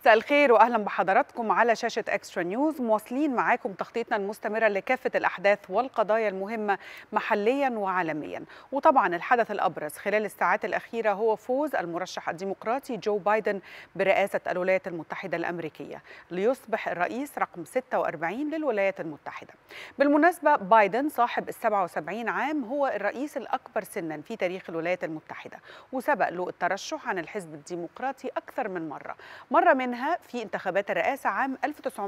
مساء الخير واهلا بحضراتكم على شاشه اكسترا نيوز مواصلين معاكم تغطيتنا المستمره لكافه الاحداث والقضايا المهمه محليا وعالميا وطبعا الحدث الابرز خلال الساعات الاخيره هو فوز المرشح الديمقراطي جو بايدن برئاسه الولايات المتحده الامريكيه ليصبح الرئيس رقم 46 للولايات المتحده بالمناسبه بايدن صاحب ال 77 عام هو الرئيس الاكبر سنا في تاريخ الولايات المتحده وسبق له الترشح عن الحزب الديمقراطي اكثر من مره مرة منها في انتخابات الرئاسة عام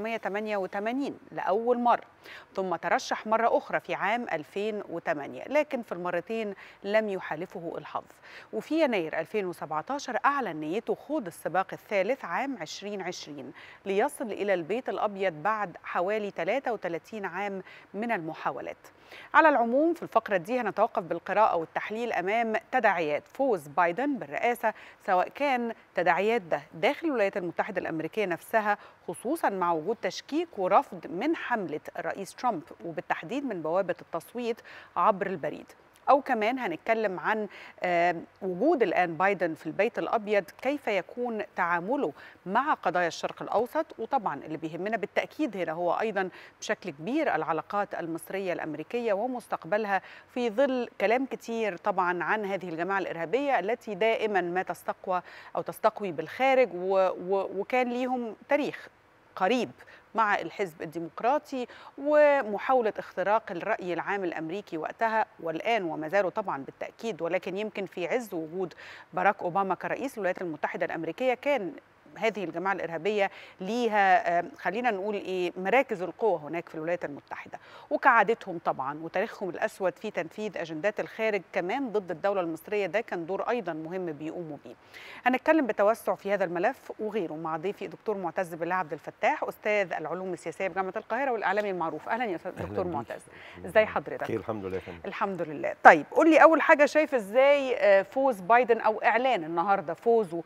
1988 لأول مرة ثم ترشح مرة أخرى في عام 2008 لكن في المرتين لم يحالفه الحظ وفي يناير 2017 أعلن نيته خوض السباق الثالث عام 2020 ليصل إلى البيت الأبيض بعد حوالي 33 عام من المحاولات على العموم في الفقرة دي هنتوقف بالقراءة والتحليل أمام تداعيات فوز بايدن بالرئاسة سواء كان تداعيات ده داخل الولايات المتحدة الأمريكية نفسها خصوصا مع وجود تشكيك ورفض من حملة الرئيس ترامب وبالتحديد من بوابة التصويت عبر البريد أو كمان هنتكلم عن وجود الآن بايدن في البيت الأبيض كيف يكون تعامله مع قضايا الشرق الأوسط وطبعا اللي بيهمنا بالتأكيد هنا هو أيضا بشكل كبير العلاقات المصرية الأمريكية ومستقبلها في ظل كلام كتير طبعا عن هذه الجماعة الإرهابية التي دائما ما تستقوى أو تستقوي بالخارج و و وكان ليهم تاريخ قريب مع الحزب الديمقراطي ومحاولة اختراق الرأي العام الأمريكي وقتها والآن وما زالوا طبعا بالتأكيد ولكن يمكن في عز وجود باراك أوباما كرئيس الولايات المتحدة الأمريكية كان هذه الجماعة الإرهابية ليها خلينا نقول إيه مراكز القوة هناك في الولايات المتحدة وكعادتهم طبعا وتاريخهم الأسود في تنفيذ أجندات الخارج كمان ضد الدولة المصرية ده كان دور أيضا مهم بيقوموا بيه هنتكلم بتوسع في هذا الملف وغيره مع ضيفي دكتور معتز بالله عبد الفتاح أستاذ العلوم السياسية بجامعة القاهرة والإعلامي المعروف أهلا يا دكتور معتز إزاي حضرتك؟ خير الحمد لله فندم الحمد لله طيب قول لي أول حاجة شايف إزاي فوز بايدن أو إعلان النهاردة فوزه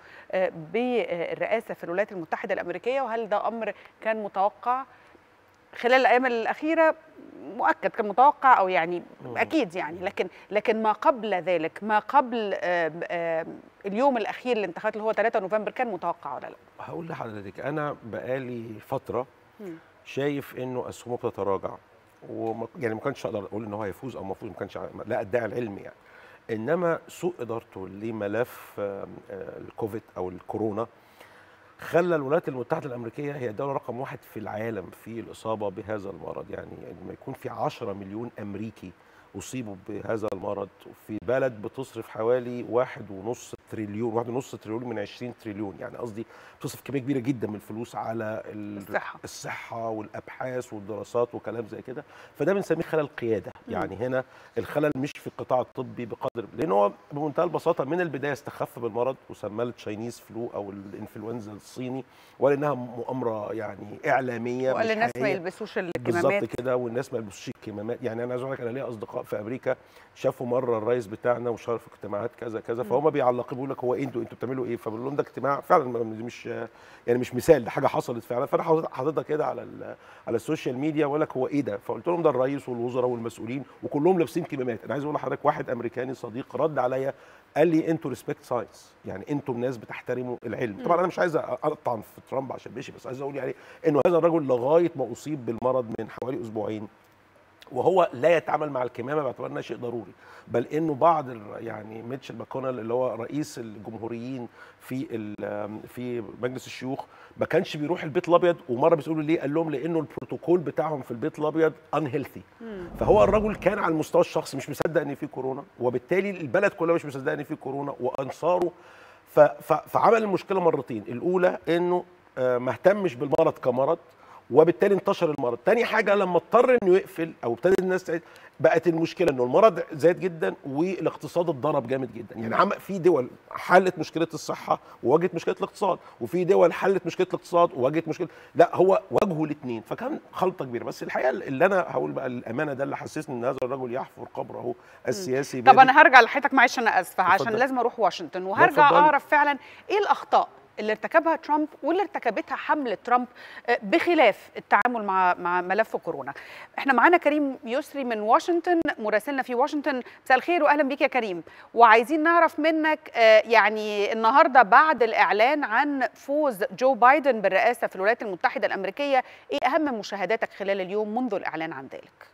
بالرئاسة في الولايات المتحدة الأمريكية وهل ده أمر كان متوقع خلال الأيام الأخيرة مؤكد كان متوقع أو يعني أكيد يعني لكن لكن ما قبل ذلك ما قبل آآ آآ اليوم الأخير للانتخابات اللي هو 3 نوفمبر كان متوقع ولا لا؟ هقول لحضرتك أنا بقالي فترة شايف إنه أسهمه بتتراجع وما يعني ما كنتش أقدر أقول إن هو هيفوز أو مفوز ما كانش لا أدعي العلم يعني انما سوء ادارته لملف الكوفيد او الكورونا خلى الولايات المتحده الامريكيه هي الدوله رقم واحد في العالم في الاصابه بهذا المرض يعني لما يكون في 10 مليون امريكي اصيبوا بهذا المرض في بلد بتصرف حوالي واحد ونص تريليون واحد ونص تريليون من 20 تريليون يعني قصدي بتصرف كميه كبيره جدا من الفلوس على الصحة. الصحه والابحاث والدراسات وكلام زي كده فده بنسميه خلل قياده يعني هنا الخلل مش في القطاع الطبي بقدر لان هو بمنتهى البساطه من البدايه استخف بالمرض وسماه التشاينيز فلو او الانفلونزا الصيني وقال انها مؤامره يعني اعلاميه وقال الناس ما يلبسوش الكمامات بالظبط كده والناس ما يلبسوش الكمامات يعني انا عايز اقول لك انا ليا اصدقاء في امريكا شافوا مره الرئيس بتاعنا وشارك في اجتماعات كذا كذا فهم بيعلقوا بيقول لك هو إيه انتوا انتوا بتعملوا ايه فبقول لهم ده اجتماع فعلا مش يعني مش مثال ده حاجه حصلت فعلا فانا حاططها كده على على السوشيال ميديا واقول لك هو ايه ده فقلت لهم ده الرئيس والوزراء والمسؤولين وكلهم لابسين كمامات انا عايز اقول لحضرتك واحد امريكاني صديق رد عليا قال لي انتوا ريسبكت ساينس يعني انتوا ناس بتحترموا العلم طبعا انا مش عايز اقطع في ترامب عشان ماشي بس عايز اقول يعني انه هذا الرجل لغايه ما اصيب بالمرض من حوالي اسبوعين وهو لا يتعامل مع الكمامه باعتبار انها شيء ضروري بل انه بعض يعني ميتشل ماكونل اللي هو رئيس الجمهوريين في في مجلس الشيوخ ما كانش بيروح البيت الابيض ومره بيسالوا ليه قال لهم لانه البروتوكول بتاعهم في البيت الابيض ان هيلثي فهو الرجل كان على المستوى الشخصي مش مصدق ان في كورونا وبالتالي البلد كلها مش مصدقه ان في كورونا وانصاره فعمل المشكله مرتين الاولى انه ما اهتمش بالمرض كمرض وبالتالي انتشر المرض تاني حاجه لما اضطر انه يقفل او ابتدت الناس تعيد بقت المشكله انه المرض زاد جدا والاقتصاد اتضرب جامد جدا يعني عم في دول حلت مشكله الصحه وواجهت مشكله الاقتصاد وفي دول حلت مشكله الاقتصاد وواجهت مشكله لا هو واجهوا الاثنين فكان خلطه كبيره بس الحقيقه اللي انا هقول بقى الامانه ده اللي حسسني ان هذا الرجل يحفر قبره السياسي طب انا هرجع لحضرتك معلش انا اسفه عشان اتفضل. لازم اروح واشنطن وهرجع اتفضلي. اعرف فعلا ايه الاخطاء اللي ارتكبها ترامب واللي ارتكبتها حمله ترامب بخلاف التعامل مع مع ملف كورونا. احنا معانا كريم يسري من واشنطن مراسلنا في واشنطن، مساء الخير واهلا بيك يا كريم، وعايزين نعرف منك يعني النهارده بعد الاعلان عن فوز جو بايدن بالرئاسه في الولايات المتحده الامريكيه، ايه اهم مشاهداتك خلال اليوم منذ الاعلان عن ذلك؟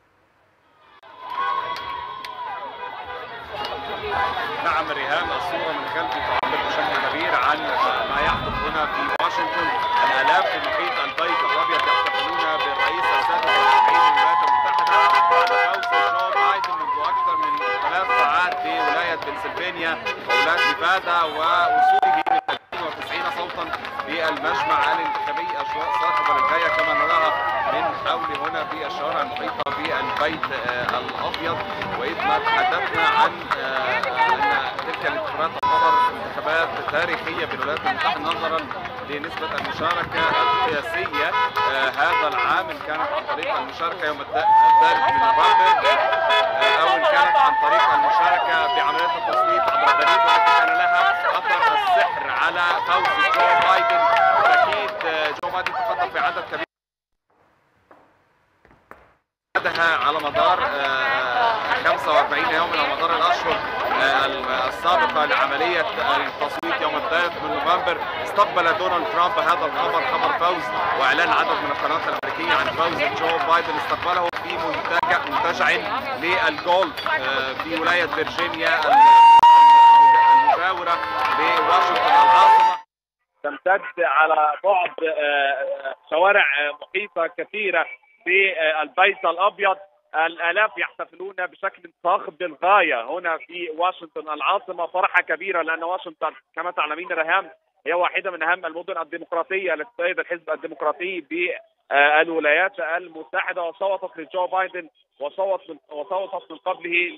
نعم ريهام الصورة من خلفي تعبر بشكل كبير عن ما يحدث هنا في واشنطن الآلاف في محيط البيت الأبيض يحتفلون بالرئيس السادس والأربعين للولايات المتحدة بعد فوز جو بايدن منذ أكثر من ثلاث ساعات في ولاية بنسلفانيا وولاية نيفادا ووصوله ل 93 صوتا في المجمع الانتخابي أجواء صاخبة للغاية كما نراها من حول هنا في الشوارع المحيطة بالبيت الأبيض وإذ ما تحدثنا عن أن تلك الانتخابات تعتبر انتخابات تاريخية بالولايات المتحدة نظرا لنسبة المشاركة القياسية هذا العام إن كانت عن طريق المشاركة يوم الثالث من نوفمبر أو إن كانت عن طريق المشاركة بعملية التصويت عبر البريد والتي كان لها أثر السحر على فوز جو بايدن أكيد جو بايدن تقدم في عدد كبير بعدها على مدار 45 يوما على مدار الاشهر السابقه لعمليه التصويت يوم الثالث من نوفمبر استقبل دونالد ترامب هذا الخبر خبر فوز واعلان عدد من القنوات الامريكيه عن فوز جو بايدن استقبله في منتجع منتجع للجولف في ولايه فيرجينيا المجاوره لواشنطن العاصمه تمتد على بعد شوارع محيطه كثيره في البيت الابيض الالاف يحتفلون بشكل صاخب للغايه هنا في واشنطن العاصمه فرحه كبيره لان واشنطن كما تعلمين رهام هي واحده من اهم المدن الديمقراطيه التي تؤيد الحزب الديمقراطي بالولايات المتحده وصوتت لجو بايدن وصوت من وصوتت من قبله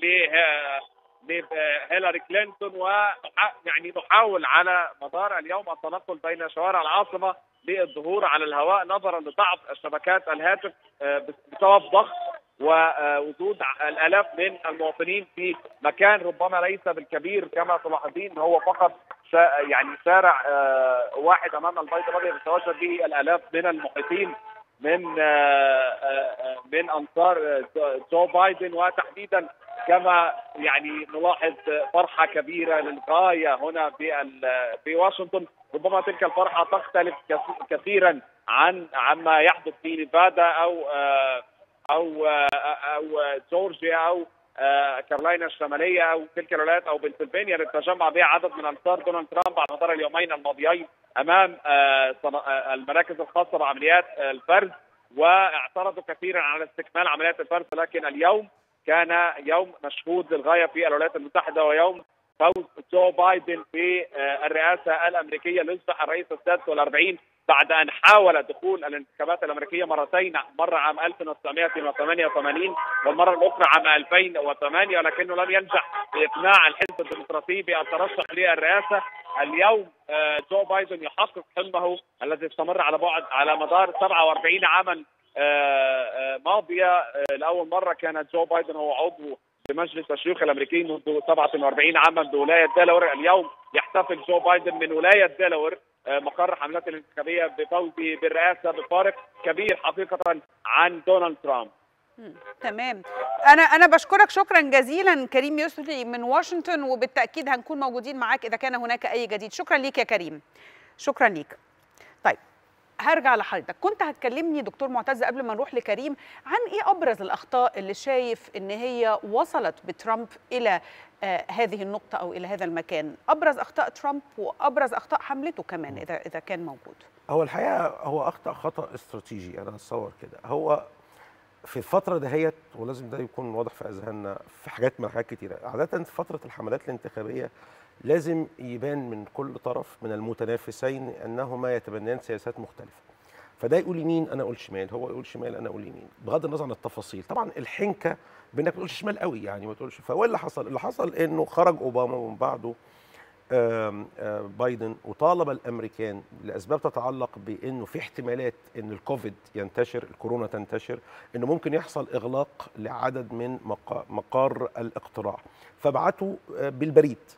لهيلاري كلينتون ويعني نحاول على مدار اليوم التنقل بين شوارع العاصمه للظهور على الهواء نظرا لضعف شبكات الهاتف بسبب ضغط ووجود الالاف من المواطنين في مكان ربما ليس بالكبير كما تلاحظين هو فقط يعني شارع واحد امام البيت الابيض يتواجد به الالاف من المحيطين من من انصار جو بايدن وتحديدا كما يعني نلاحظ فرحه كبيره للغايه هنا في في واشنطن ربما تلك الفرحه تختلف كثيرا عن عما يحدث في نيفادا او او او جورجيا او كارولاينا الشماليه او تلك الولايات او بنسلفانيا التي تجمع بها عدد من انصار دونالد ترامب على مدار اليومين الماضيين امام المراكز الخاصه بعمليات الفرز واعترضوا كثيرا على استكمال عمليات الفرز لكن اليوم كان يوم مشهود للغايه في الولايات المتحده ويوم فوز جو بايدن في الرئاسه الامريكيه ليصبح الرئيس السادس والأربعين بعد ان حاول دخول الانتخابات الامريكيه مرتين مره عام 1988 والمره الاخرى عام 2008 ولكنه لم ينجح في اقناع الحزب الديمقراطي بالترشح للرئاسه اليوم جو بايدن يحقق حلمه الذي استمر على بعد على مدار 47 عاما ماضيه لاول مره كان جو بايدن هو عضو بمجلس الشيوخ الامريكي منذ 47 عاما بولايه ديلاور اليوم يحتفل جو بايدن من ولايه ديلاور مقر حملته الانتخابيه بفوزه بالرئاسه بفارق كبير حقيقه عن دونالد ترامب. تمام انا انا بشكرك شكرا جزيلا كريم يسري من واشنطن وبالتاكيد هنكون موجودين معاك اذا كان هناك اي جديد شكرا ليك يا كريم شكرا ليك طيب هرجع لحضرتك كنت هتكلمني دكتور معتز قبل ما نروح لكريم عن ايه ابرز الاخطاء اللي شايف ان هي وصلت بترامب الى آه هذه النقطه او الى هذا المكان ابرز اخطاء ترامب وابرز اخطاء حملته كمان اذا اذا كان موجود هو الحقيقه هو اخطا خطا استراتيجي انا اتصور كده هو في الفترة دهيت ولازم ده يكون واضح في أذهاننا في حاجات من حاجات كتيرة عادة في فترة الحملات الانتخابية لازم يبان من كل طرف من المتنافسين أنهما يتبنيان سياسات مختلفة فده يقول يمين انا اقول شمال هو يقول شمال انا اقول يمين بغض النظر عن التفاصيل طبعا الحنكه بانك ما تقولش شمال قوي يعني ما تقولش فهو اللي حصل اللي حصل انه خرج اوباما ومن بعده آم آم بايدن وطالب الامريكان لاسباب تتعلق بانه في احتمالات ان الكوفيد ينتشر الكورونا تنتشر انه ممكن يحصل اغلاق لعدد من مقار الاقتراع فبعتوا بالبريد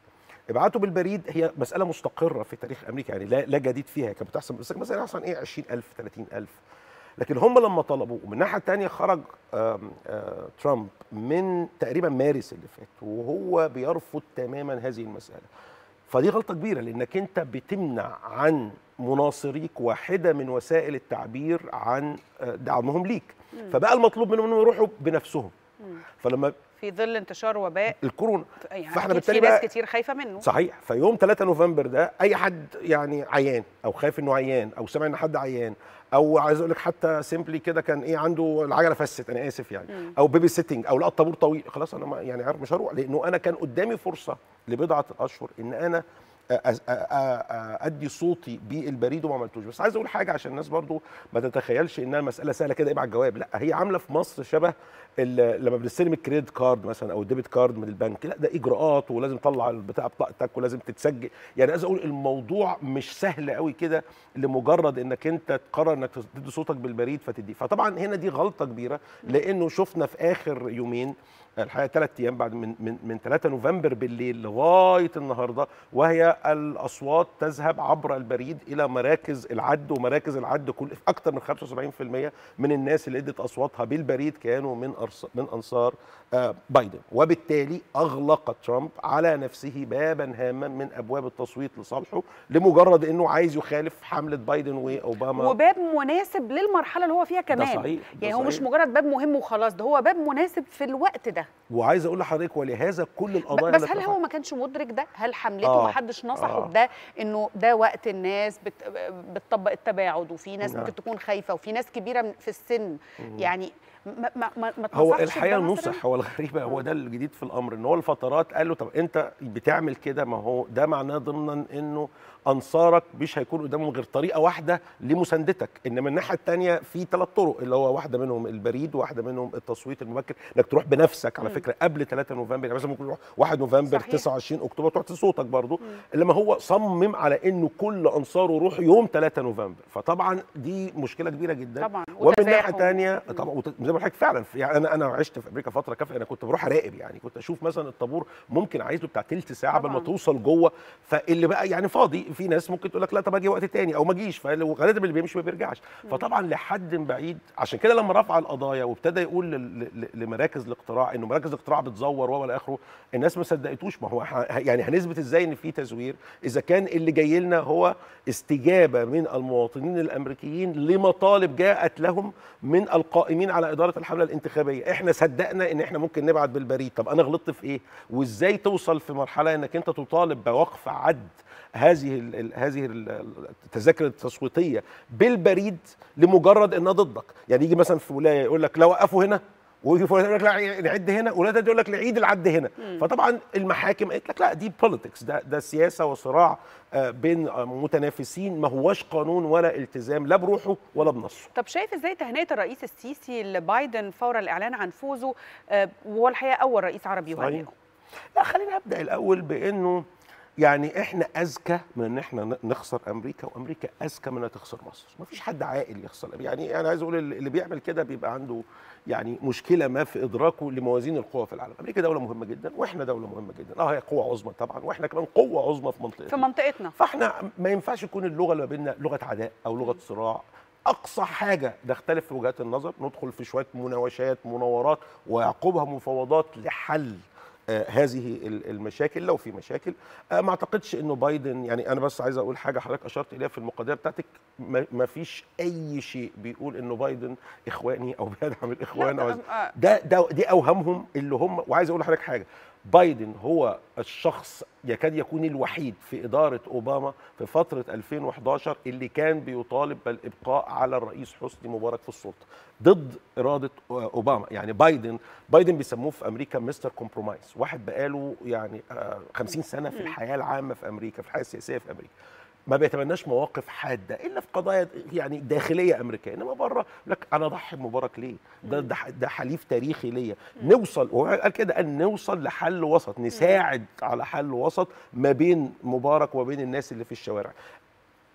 ابعاته بالبريد هي مساله مستقره في تاريخ امريكا يعني لا, لا جديد فيها كانت بتحصل بس مثلا احسن ايه 20000 30000 لكن هم لما طلبوا ومن الناحيه الثانيه خرج آم آم ترامب من تقريبا مارس اللي فات وهو بيرفض تماما هذه المساله فدي غلطه كبيره لانك انت بتمنع عن مناصريك واحده من وسائل التعبير عن دعمهم ليك فبقى المطلوب منهم انهم يروحوا بنفسهم فلما في ظل انتشار وباء الكورونا يعني فاحنا أكيد بالتالي في ناس بقى- كتير خايفه منه صحيح فيوم 3 نوفمبر ده اي حد يعني عيان او خايف انه عيان او سمع ان حد عيان او عايز اقول لك حتى سيمبلي كده كان ايه عنده العجله فست انا اسف يعني او بيبي سيتنج او لقى الطابور طويل خلاص انا ما يعني عارف مش هروح لانه انا كان قدامي فرصه لبضعه اشهر ان انا أ- أ- أ- أ- ادي صوتي بالبريد وما عملتوش بس عايز اقول حاجه عشان الناس برضو ما تتخيلش انها مساله سهله كده ابعت جواب لا هي عامله في مصر شبه ال- لما بنستلم الكريدت كارد مثلا او الديبت كارد من البنك لا ده اجراءات ولازم تطلع البتاع بطاقتك ولازم تتسجل يعني عايز اقول الموضوع مش سهل قوي كده لمجرد انك انت تقرر انك تدي صوتك بالبريد فتديه فطبعا هنا دي غلطه كبيره لانه شفنا في اخر يومين الحقيقه ثلاث ايام بعد من من من 3 نوفمبر بالليل لغايه النهارده وهي الاصوات تذهب عبر البريد الى مراكز العد ومراكز العد كل اكثر من 75% من الناس اللي ادت اصواتها بالبريد كانوا من أرص من انصار آه، بايدن وبالتالي اغلق ترامب على نفسه بابا هاما من ابواب التصويت لصالحه لمجرد انه عايز يخالف حمله بايدن واوباما وباب مناسب للمرحله اللي هو فيها كمان صحيح، ده يعني هو مش صحيح. مجرد باب مهم وخلاص ده هو باب مناسب في الوقت ده وعايز اقول لحضرتك ولهذا كل ب- القضايا بس اللي هل اترفعت- هو ما كانش مدرك ده هل حملته آه، ما حدش نصحه آه. بده انه ده وقت الناس بت... بتطبق التباعد وفي ناس نعم. ممكن تكون خايفه وفي ناس كبيره من- في السن يعني ما ما ما, ما هو تنصحش الحقيقه بده مثلاً؟ نصح هو الغريبه هو ده الجديد في الامر ان هو الفترات قال له طب انت بتعمل كده ما هو ده معناه ضمنا انه انصارك مش هيكون قدامهم غير طريقه واحده لمساندتك انما الناحيه الثانيه في ثلاث طرق اللي هو واحده منهم البريد وواحده منهم التصويت المبكر انك تروح بنفسك على فكره قبل 3 نوفمبر يعني مثلا ممكن تروح 1 نوفمبر صحيح. 29 اكتوبر تروح صوتك برضه انما هو صمم على انه كل انصاره يروح يوم 3 نوفمبر فطبعا دي مشكله كبيره جدا طبعا ومن وتزاحم. ناحيه ثانيه طبعا وت- زي ما بقول لك فعلا يعني انا انا عشت في امريكا فتره كافيه انا كنت بروح اراقب يعني كنت اشوف مثلا الطابور ممكن عايز له بتاع تلت ساعه قبل ما طبعاً. توصل جوه فاللي بقى يعني فاضي في ناس ممكن تقول لك لا طب اجي وقت تاني او ما اجيش فغالبا اللي بيمشي ما بيرجعش فطبعا لحد بعيد عشان كده لما رفع القضايا وابتدى يقول لل- ل- لمراكز الاقتراع انه مراكز الاقتراع بتزور والى اخره الناس ما صدقتوش ما هو ح- يعني هنثبت ازاي ان في تزوير اذا كان اللي جاي لنا هو استجابه من المواطنين الامريكيين لمطالب جاءت لهم من القائمين على اداره الحمله الانتخابيه احنا صدقنا ان احنا ممكن نبعت بالبريد طب انا غلطت في ايه وازاي توصل في مرحله انك انت تطالب بوقف عد هذه ال ال هذه ال- التذاكر التصويتيه بالبريد لمجرد انها ضدك يعني يجي مثلا في ولايه يقول لك لا وقفوا هنا ويجي في ولايه يقول لك لا نعد هنا ولايه يقول لك نعيد العد هنا فطبعا المحاكم قالت لك لا دي بوليتكس ده ده سياسه وصراع آه، بين آه، متنافسين ما هوش قانون ولا التزام لا بروحه ولا بنصه طب شايف ازاي تهنئه الرئيس السيسي لبايدن فور الاعلان عن فوزه آه، وهو الحقيقه اول رئيس عربي صحيح. يهنئه لا خلينا ابدا الاول بانه يعني احنا اذكى من ان احنا ن- نخسر امريكا وامريكا اذكى من انها تخسر مصر ما فيش حد عاقل يخسر يعني انا عايز اقول اللي اللي بيعمل كده بيبقى عنده يعني مشكله ما في ادراكه لموازين القوى في العالم امريكا دوله مهمه جدا واحنا دوله مهمه جدا اه هي قوه عظمى طبعا واحنا كمان قوه عظمى في منطقتنا في منطقتنا فاحنا ما ينفعش يكون اللغه اللي ما بيننا لغه عداء او لغه صراع اقصى حاجه نختلف في وجهات النظر ندخل في شويه مناوشات مناورات ويعقبها مفاوضات لحل آه هذه ال- المشاكل لو في مشاكل آه ما اعتقدش انه بايدن يعني انا بس عايز اقول حاجه حضرتك اشرت اليها في المقدمه بتاعتك ما ما فيش اي شيء بيقول انه بايدن اخواني او بيدعم الاخوان او لا، آه، ده ده دي اوهامهم اللي هم وعايز اقول لحضرتك حاجه بايدن هو الشخص يكاد يكون الوحيد في اداره اوباما في فتره 2011 اللي كان بيطالب بالابقاء على الرئيس حسني مبارك في السلطه ضد اراده اوباما يعني بايدن بايدن بيسموه في امريكا مستر كومبرومايز واحد بقاله يعني آه، 50 سنه في الحياه العامه في امريكا في الحياه السياسيه في امريكا ما بيتبناش مواقف حاده الا في قضايا يعني داخليه امريكيه انما بره لك انا اضحي بمبارك ليه ده ده, ده حليف تاريخي ليا نوصل وهو قال كده ان نوصل لحل وسط نساعد على حل وسط ما بين مبارك وبين الناس اللي في الشوارع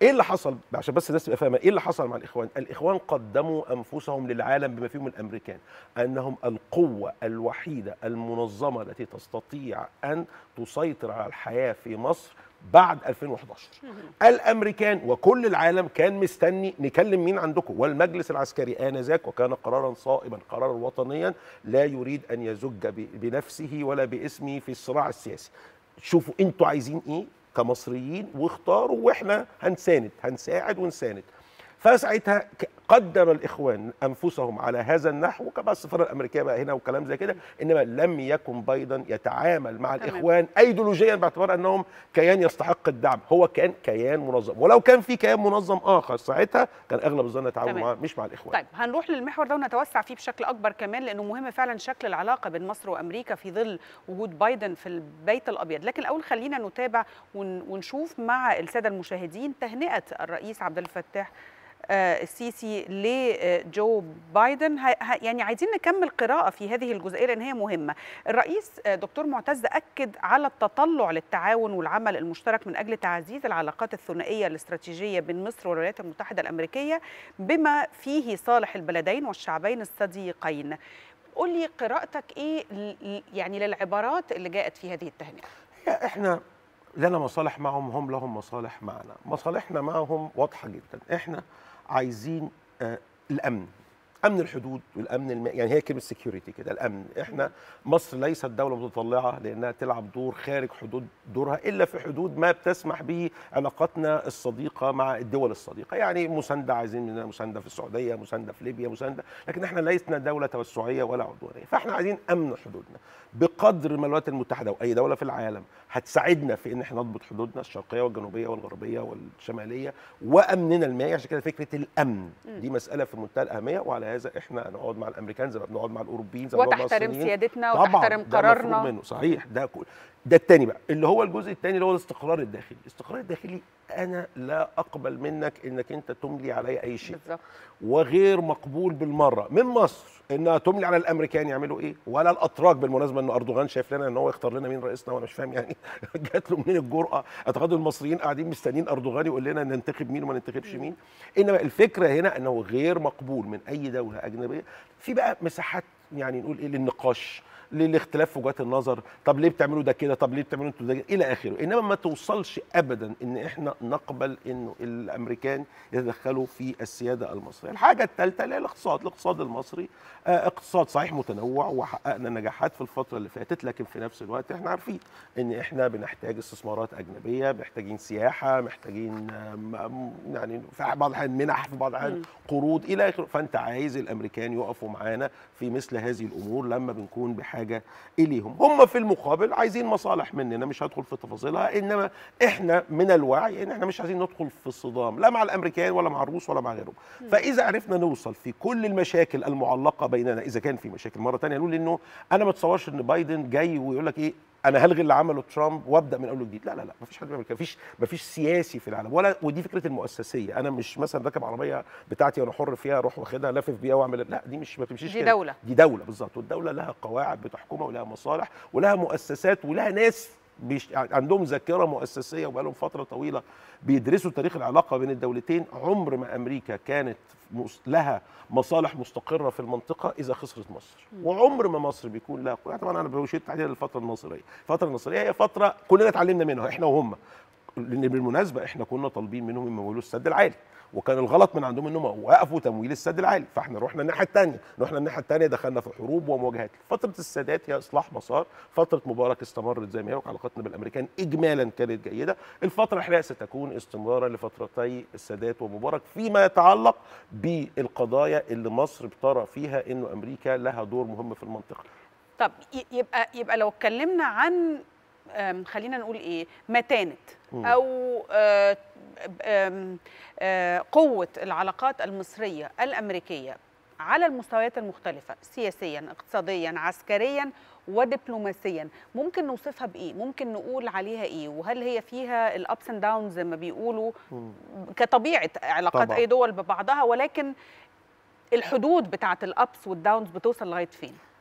ايه اللي حصل عشان بس الناس تبقى فاهمه ايه اللي حصل مع الاخوان الاخوان قدموا انفسهم للعالم بما فيهم الامريكان انهم القوه الوحيده المنظمه التي تستطيع ان تسيطر على الحياه في مصر بعد 2011 الامريكان وكل العالم كان مستني نكلم مين عندكم والمجلس العسكري انذاك وكان قرارا صائبا قرارا وطنيا لا يريد ان يزج ب- بنفسه ولا باسمه في الصراع السياسي شوفوا انتوا عايزين ايه كمصريين واختاروا واحنا هنساند هنساعد ونساند فساعتها ك- قدم الاخوان انفسهم على هذا النحو كما السفاره الامريكيه بقى هنا وكلام زي كده انما لم يكن بايدن يتعامل مع تمام. الاخوان ايديولوجيا باعتبار انهم كيان يستحق الدعم هو كان كيان منظم ولو كان في كيان منظم اخر ساعتها كان اغلب الظن يتعاون تمام. معاه مش مع الاخوان طيب هنروح للمحور ده ونتوسع فيه بشكل اكبر كمان لانه مهم فعلا شكل العلاقه بين مصر وامريكا في ظل وجود بايدن في البيت الابيض لكن الاول خلينا نتابع ون- ونشوف مع الساده المشاهدين تهنئه الرئيس عبد الفتاح آه، السيسي لجو بايدن ه- ه- يعني عايزين نكمل قراءة في هذه الجزئية لأن هي مهمة الرئيس آه، دكتور معتز أكد على التطلع للتعاون والعمل المشترك من أجل تعزيز العلاقات الثنائية الاستراتيجية بين مصر والولايات المتحدة الأمريكية بما فيه صالح البلدين والشعبين الصديقين قل لي قراءتك إيه ل- ل- يعني للعبارات اللي جاءت في هذه التهنئة هي احنا لنا مصالح معهم هم لهم مصالح معنا مصالحنا معهم واضحه جدا احنا عايزين آه الامن امن الحدود والامن الم... يعني هي كلمه سكيورتي كده الامن احنا مصر ليست دوله متطلعه لانها تلعب دور خارج حدود دورها الا في حدود ما بتسمح به علاقاتنا الصديقه مع الدول الصديقه يعني مسانده عايزين مننا مسانده في السعوديه مسانده في ليبيا مسانده لكن احنا لسنا دوله توسعيه ولا عدوانيه فاحنا عايزين امن حدودنا بقدر ما الولايات المتحده واي دوله في العالم هتساعدنا في ان احنا نضبط حدودنا الشرقيه والجنوبيه والغربيه والشماليه وامننا المائي عشان كده فكره الامن دي مساله في منتهى الاهميه وعلى هذا احنا نقعد مع الامريكان زي ما بنقعد مع الاوروبيين زي ما بنقعد مع وتحترم الصينيين. سيادتنا طبعا وتحترم ده مفروغ قرارنا منه صحيح ده كل ده التاني بقى اللي هو الجزء التاني اللي هو الاستقرار الداخلي الاستقرار الداخلي انا لا اقبل منك انك انت تملي علي اي شيء بالظبط وغير مقبول بالمره من مصر انها تملي على الامريكان يعملوا ايه ولا الاتراك بالمناسبه ان اردوغان شايف لنا ان هو يختار لنا مين رئيسنا وانا مش فاهم يعني جات له منين الجرأه اعتقد المصريين قاعدين مستنيين اردوغان يقول لنا ننتخب مين وما ننتخبش مين انما الفكره هنا انه غير مقبول من اي دوله اجنبيه في بقى مساحات يعني نقول ايه للنقاش للاختلاف في وجهات النظر طب ليه بتعملوا ده كده طب ليه بتعملوا انتوا ده كده؟ الى اخره انما ما توصلش ابدا ان احنا نقبل انه الامريكان يتدخلوا في السياده المصريه الحاجه الثالثه اللي هي الاقتصاد الاقتصاد المصري آه اقتصاد صحيح متنوع وحققنا نجاحات في الفتره اللي فاتت لكن في نفس الوقت احنا عارفين ان احنا بنحتاج استثمارات اجنبيه محتاجين سياحه محتاجين آه، م- يعني في بعض الاحيان منح في بعض الاحيان قروض الى اخره فانت عايز الامريكان يقفوا معانا في مثل هذه الامور لما بنكون بحاجه اليهم هم في المقابل عايزين مصالح مننا مش هدخل في تفاصيلها انما احنا من الوعي ان احنا مش عايزين ندخل في صدام لا مع الامريكان ولا مع الروس ولا مع غيرهم فاذا عرفنا نوصل في كل المشاكل المعلقه بيننا اذا كان في مشاكل مره ثانيه نقول انه انا ما اتصورش ان بايدن جاي ويقول لك ايه انا هلغي اللي عمله ترامب وابدا من اول وجديد لا لا لا مفيش حد بيعمل كده مفيش مفيش سياسي في العالم ولا ودي فكره المؤسسيه انا مش مثلا راكب عربيه بتاعتي وانا حر فيها اروح واخدها لافف بيها واعمل لا دي مش ما بتمشيش دي كده. دولة. دي دوله بالظبط والدوله لها قواعد بتحكمها ولها مصالح ولها مؤسسات ولها ناس بيش... عندهم ذاكره مؤسسيه وبقالهم فتره طويله بيدرسوا تاريخ العلاقه بين الدولتين عمر ما امريكا كانت مس... لها مصالح مستقره في المنطقه اذا خسرت مصر وعمر ما مصر بيكون لها يعني طبعا انا بشير تحديدا للفتره النصريه الفتره النصريه هي فتره كلنا اتعلمنا منها احنا وهم لان بالمناسبه احنا كنا طالبين منهم يمولوا السد العالي وكان الغلط من عندهم انهم وقفوا تمويل السد العالي فاحنا رحنا الناحيه الثانيه رحنا الناحيه الثانيه دخلنا في حروب ومواجهات فتره السادات هي اصلاح مسار فتره مبارك استمرت زي ما هي وعلاقتنا بالامريكان اجمالا كانت جيده الفتره الحاليه ستكون استمرارا لفترتي السادات ومبارك فيما يتعلق بالقضايا اللي مصر بترى فيها انه امريكا لها دور مهم في المنطقه طب ي- يبقى يبقى لو اتكلمنا عن أم، خلينا نقول ايه متانه مم. او آه، أم، آه، قوه العلاقات المصريه الامريكيه على المستويات المختلفه سياسيا اقتصاديا عسكريا ودبلوماسيا ممكن نوصفها بايه ممكن نقول عليها ايه وهل هي فيها الابس اند داونز زي ما بيقولوا كطبيعه علاقات طبعاً. اي دول ببعضها ولكن الحدود بتاعه الابس والداونز بتوصل لغايه فين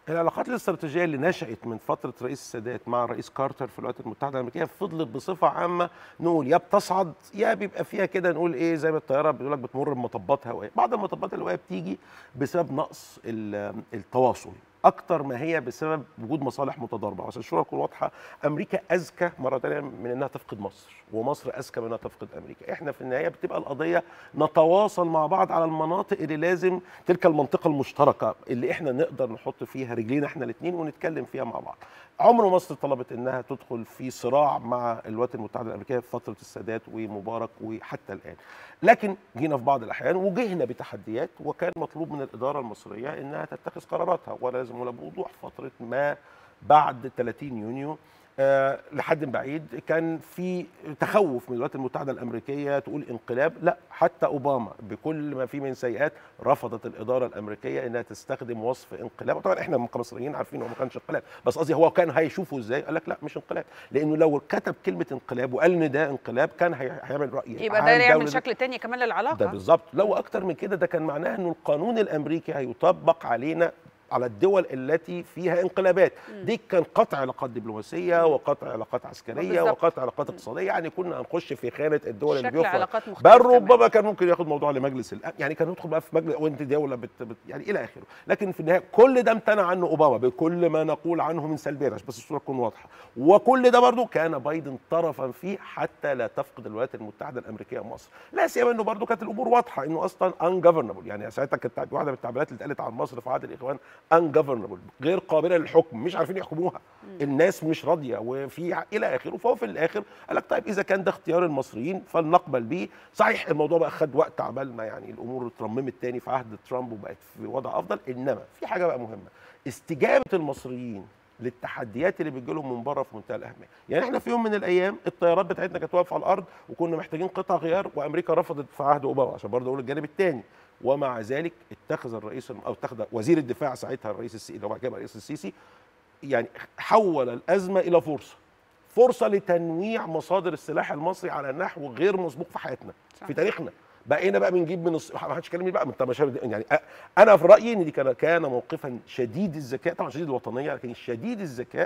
العلاقات الاستراتيجيه اللي نشات من فتره رئيس السادات مع الرئيس كارتر في الولايات المتحده الامريكيه فضلت بصفه عامه نقول يا بتصعد يا بيبقى فيها كده نقول ايه زي ما الطياره بيقول لك بتمر بمطبات هوائيه بعض المطبات الهوائيه بتيجي بسبب نقص ال- التواصل اكتر ما هي بسبب وجود مصالح متضاربه عشان الصوره تكون واضحه امريكا اذكى مره ثانيه من انها تفقد مصر ومصر اذكى من انها تفقد امريكا احنا في النهايه بتبقى القضيه نتواصل مع بعض على المناطق اللي لازم تلك المنطقه المشتركه اللي احنا نقدر نحط فيها رجلينا احنا الاثنين ونتكلم فيها مع بعض عمر مصر طلبت انها تدخل في صراع مع الولايات المتحده الامريكيه في فتره السادات ومبارك وحتى الان لكن جينا في بعض الاحيان وجهنا بتحديات وكان مطلوب من الاداره المصريه انها تتخذ قراراتها ولازم ولا بوضوح فتره ما بعد 30 يونيو آه لحد بعيد كان في تخوف من الولايات المتحده الامريكيه تقول انقلاب لا حتى اوباما بكل ما فيه من سيئات رفضت الاداره الامريكيه انها تستخدم وصف انقلاب طبعا احنا كمصريين عارفين هو ما كانش انقلاب بس قصدي هو كان هيشوفه ازاي قال لك لا مش انقلاب لانه لو كتب كلمه انقلاب وقال ان ده انقلاب كان هي- هيعمل راي يبقى ده عام يعمل دولي. شكل تاني كمان ده للعلاقه بالظبط لو اكتر من كده ده كان معناه انه القانون الامريكي هيطبق علينا على الدول التي فيها انقلابات دي كان قطع علاقات دبلوماسيه وقطع علاقات عسكريه بالظبط. وقطع علاقات اقتصاديه يعني كنا هنخش في خانه الدول اللي شكل بيوفر علاقات مختلفه بل كمان. ربما كان ممكن ياخد موضوع لمجلس الامن يعني كان يدخل بقى في مجلس وانت دوله بت بت يعني الى اخره لكن في النهايه كل ده امتنع عنه اوباما بكل ما نقول عنه من سلبيات عشان بس الصوره تكون واضحه وكل ده برضه كان بايدن طرفا فيه حتى لا تفقد الولايات المتحده الامريكيه مصر لا سيما انه برضه كانت الامور واضحه انه اصلا ungovernable يعني ساعتها كانت واحده من التعبيرات اللي اتقالت عن مصر في عهد الاخوان ungovernable غير قابله للحكم مش عارفين يحكموها الناس مش راضيه وفي الى اخره فهو في الاخر قال لك طيب اذا كان ده اختيار المصريين فلنقبل بيه صحيح الموضوع بقى خد وقت عبال ما يعني الامور اترممت تاني في عهد ترامب وبقت في وضع افضل انما في حاجه بقى مهمه استجابه المصريين للتحديات اللي بتجي لهم من بره في منتهى الاهميه، يعني احنا في يوم من الايام الطيارات بتاعتنا كانت واقفه على الارض وكنا محتاجين قطع غيار وامريكا رفضت في عهد اوباما عشان برضه اقول الجانب الثاني ومع ذلك اتخذ الرئيس او اتخذ وزير الدفاع ساعتها الرئيس السيسي اللي هو بعد كده بقى الرئيس السيسي يعني حول الازمه الى فرصه فرصه لتنويع مصادر السلاح المصري على نحو غير مسبوق في حياتنا صح. في تاريخنا بقينا بقى بنجيب من الص... ما حدش كلمني بقى من طب يعني أ- انا في رايي ان دي كان كان موقفا شديد الذكاء طبعا شديد الوطنيه لكن شديد الذكاء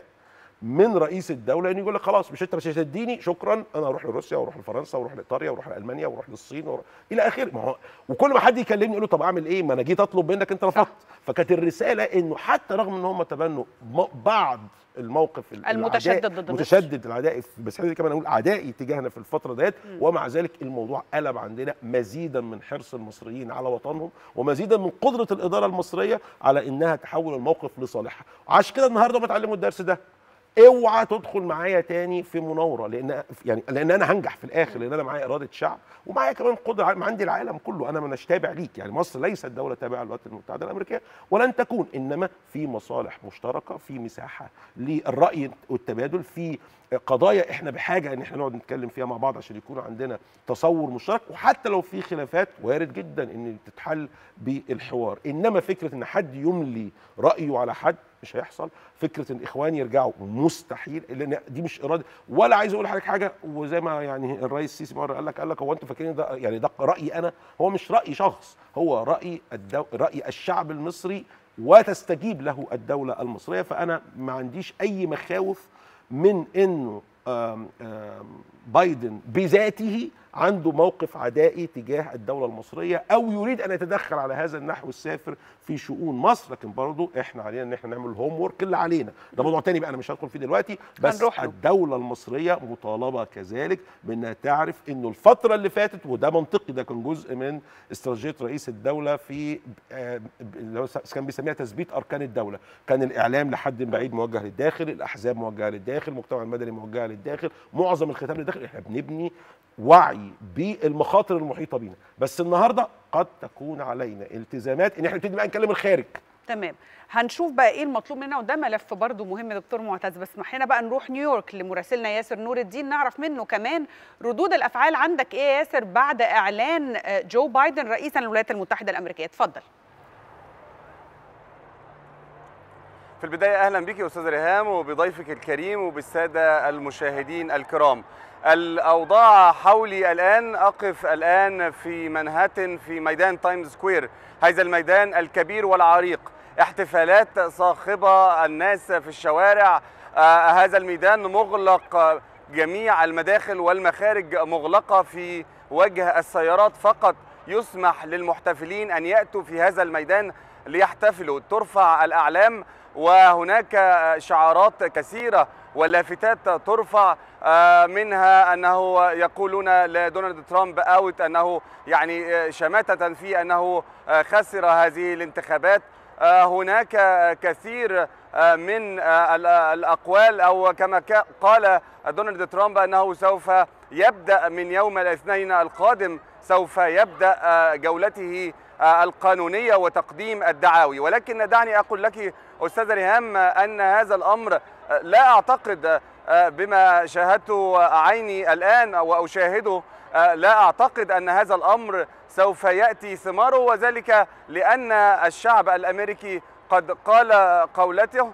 من رئيس الدوله انه يقول لك خلاص مش انت مش هتديني شكرا انا اروح لروسيا واروح لفرنسا واروح لايطاليا واروح لالمانيا واروح للصين واروح الى اخره ما هو وكل ما حد يكلمني يقول له طب اعمل ايه ما انا جيت اطلب منك انت رفضت فكانت الرساله انه حتى رغم ان هم تبنوا م- بعض الموقف ال- المتشدد العداء- ضد مصر. متشدد العدائي في- بس خليني كمان اقول عدائي تجاهنا في الفتره ديت ومع ذلك الموضوع قلب عندنا مزيدا من حرص المصريين على وطنهم ومزيدا من قدره الاداره المصريه على انها تحول الموقف لصالحها وعشان كده النهارده هم اتعلموا الدرس ده اوعى تدخل معايا تاني في مناوره لان يعني لان انا هنجح في الاخر لان انا معايا اراده شعب ومعايا كمان قدره ع- عندي العالم كله انا مش تابع ليك يعني مصر ليست دوله تابعه للولايات المتحده الامريكيه ولن تكون انما في مصالح مشتركه في مساحه للراي والتبادل في قضايا احنا بحاجه ان احنا نقعد نتكلم فيها مع بعض عشان يكون عندنا تصور مشترك وحتى لو في خلافات وارد جدا ان تتحل بالحوار انما فكره ان حد يملي رايه على حد مش هيحصل فكره ان الاخوان يرجعوا مستحيل لان دي مش اراده ولا عايز اقول لحضرتك حاجه وزي ما يعني الرئيس السيسي مره قال لك قال لك هو انتوا فاكرين ده يعني ده رايي انا هو مش راي شخص هو راي الدو... راي الشعب المصري وتستجيب له الدوله المصريه فانا ما عنديش اي مخاوف من انه آم، آم، بايدن بذاته عنده موقف عدائي تجاه الدولة المصرية أو يريد أن يتدخل على هذا النحو السافر في شؤون مصر لكن برضه إحنا علينا إن إحنا نعمل الهوم ورك اللي علينا ده موضوع تاني بقى أنا مش هدخل فيه دلوقتي بس هنروح له. الدولة المصرية مطالبة كذلك بأنها تعرف إنه الفترة اللي فاتت وده منطقي ده كان جزء من استراتيجية رئيس الدولة في آه، اللي هو كان بيسميها تثبيت أركان الدولة كان الإعلام لحد بعيد موجه للداخل الأحزاب موجهة للداخل المجتمع المدني موجهة للداخل معظم الختام للداخل إحنا بنبني وعي بالمخاطر المحيطة بينا بس النهاردة قد تكون علينا التزامات إن إحنا نبتدي بقى نكلم الخارج تمام هنشوف بقى ايه المطلوب منا وده ملف برضه مهم يا دكتور معتز بس اسمح لنا بقى نروح نيويورك لمراسلنا ياسر نور الدين نعرف منه كمان ردود الافعال عندك ايه يا ياسر بعد اعلان آه، جو بايدن رئيسا للولايات المتحده الامريكيه اتفضل في البداية أهلا بك يا أستاذ ريهام وبضيفك الكريم وبالسادة المشاهدين الكرام الأوضاع حولي الآن أقف الآن في منهاتن في ميدان تايمز سكوير هذا الميدان الكبير والعريق احتفالات صاخبه الناس في الشوارع آه، هذا الميدان مغلق آه، جميع المداخل والمخارج مغلقه في وجه السيارات فقط يسمح للمحتفلين ان ياتوا في هذا الميدان ليحتفلوا ترفع الاعلام وهناك شعارات كثيره ولافتات ترفع آه، منها انه يقولون لدونالد ترامب اوت انه يعني آه، شماته في انه آه، خسر هذه الانتخابات آه، هناك كثير آه، من آه، ال- الاقوال او كما كا- قال دونالد ترامب انه سوف يبدا من يوم الاثنين القادم سوف يبدا آه، جولته آه، القانونيه وتقديم الدعاوي ولكن دعني اقول لك استاذ ريهام آه، ان هذا الامر آه، لا اعتقد آه، بما شاهدته عيني الان واشاهده آه، لا اعتقد ان هذا الامر سوف ياتي ثماره وذلك لان الشعب الامريكي قد قال قولته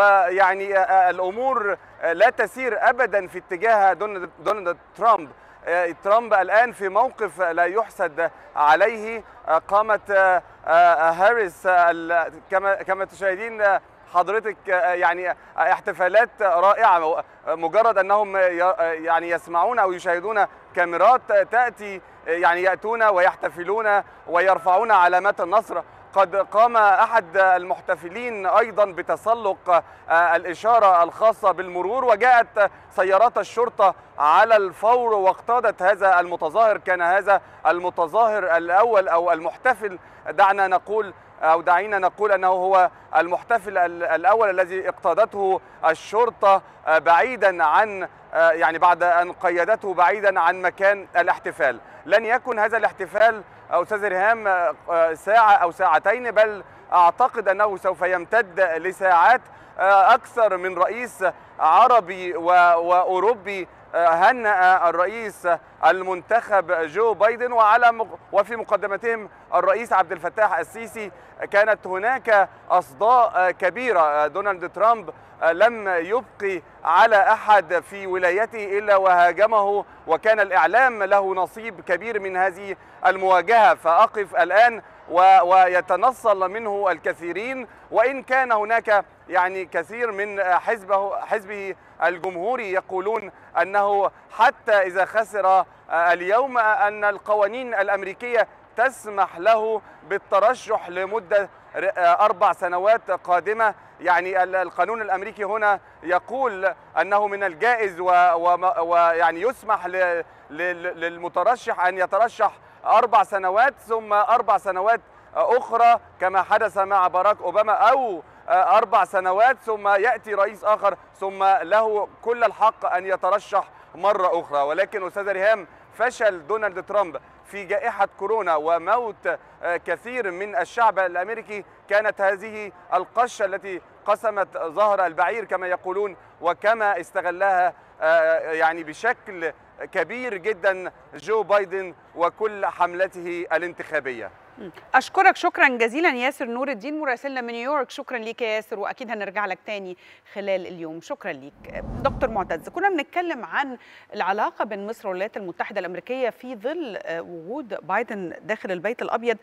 ويعني آه، الامور آه، لا تسير ابدا في اتجاه دونالد دونالد ترامب آه، ترامب الان في موقف لا يحسد عليه آه، قامت آه، آه، هاريس آه، ال- كما كما تشاهدين آه، حضرتك آه، يعني آه، احتفالات رائعه مجرد انهم ي- يعني يسمعون او يشاهدون كاميرات تاتي يعني ياتون ويحتفلون ويرفعون علامات النصر قد قام احد المحتفلين ايضا بتسلق آه، الاشاره الخاصه بالمرور وجاءت سيارات الشرطه على الفور واقتادت هذا المتظاهر كان هذا المتظاهر الاول او المحتفل دعنا نقول او دعينا نقول انه هو المحتفل ال- الاول الذي اقتادته الشرطه آه، بعيدا عن آه، يعني بعد ان قيدته بعيدا عن مكان الاحتفال لن يكن هذا الاحتفال آه، استاذ ريهام آه، آه، ساعه او ساعتين بل اعتقد انه سوف يمتد لساعات آه، اكثر من رئيس عربي و- واوروبي آه، هنأ الرئيس المنتخب جو بايدن وعلى مق- وفي مقدمتهم الرئيس عبد الفتاح السيسي كانت هناك اصداء آه، كبيره آه، دونالد ترامب آه، لم يبقي على احد في ولايته الا وهاجمه وكان الاعلام له نصيب كبير من هذه المواجهه فاقف الان و- ويتنصل منه الكثيرين وان كان هناك يعني كثير من حزبه حزبه الجمهوري يقولون انه حتى اذا خسر اليوم ان القوانين الامريكيه تسمح له بالترشح لمده ر- اربع سنوات قادمه يعني ال- القانون الامريكي هنا يقول انه من الجائز و- وم- ويعني يسمح ل- ل- للمترشح ان يترشح اربع سنوات ثم اربع سنوات اخرى كما حدث مع باراك اوباما او اربع سنوات ثم ياتي رئيس اخر ثم له كل الحق ان يترشح مره اخرى ولكن استاذ ريهام فشل دونالد ترامب في جائحه كورونا وموت آه، كثير من الشعب الامريكي كانت هذه القشه التي قسمت ظهر البعير كما يقولون وكما استغلها آه، يعني بشكل كبير جدا جو بايدن وكل حملته الانتخابيه أشكرك شكرا جزيلا ياسر نور الدين مراسلنا من نيويورك شكرا ليك يا ياسر وأكيد هنرجع لك تاني خلال اليوم شكرا ليك دكتور معتز كنا بنتكلم عن العلاقة بين مصر والولايات المتحدة الأمريكية في ظل آه، وجود بايدن داخل البيت الأبيض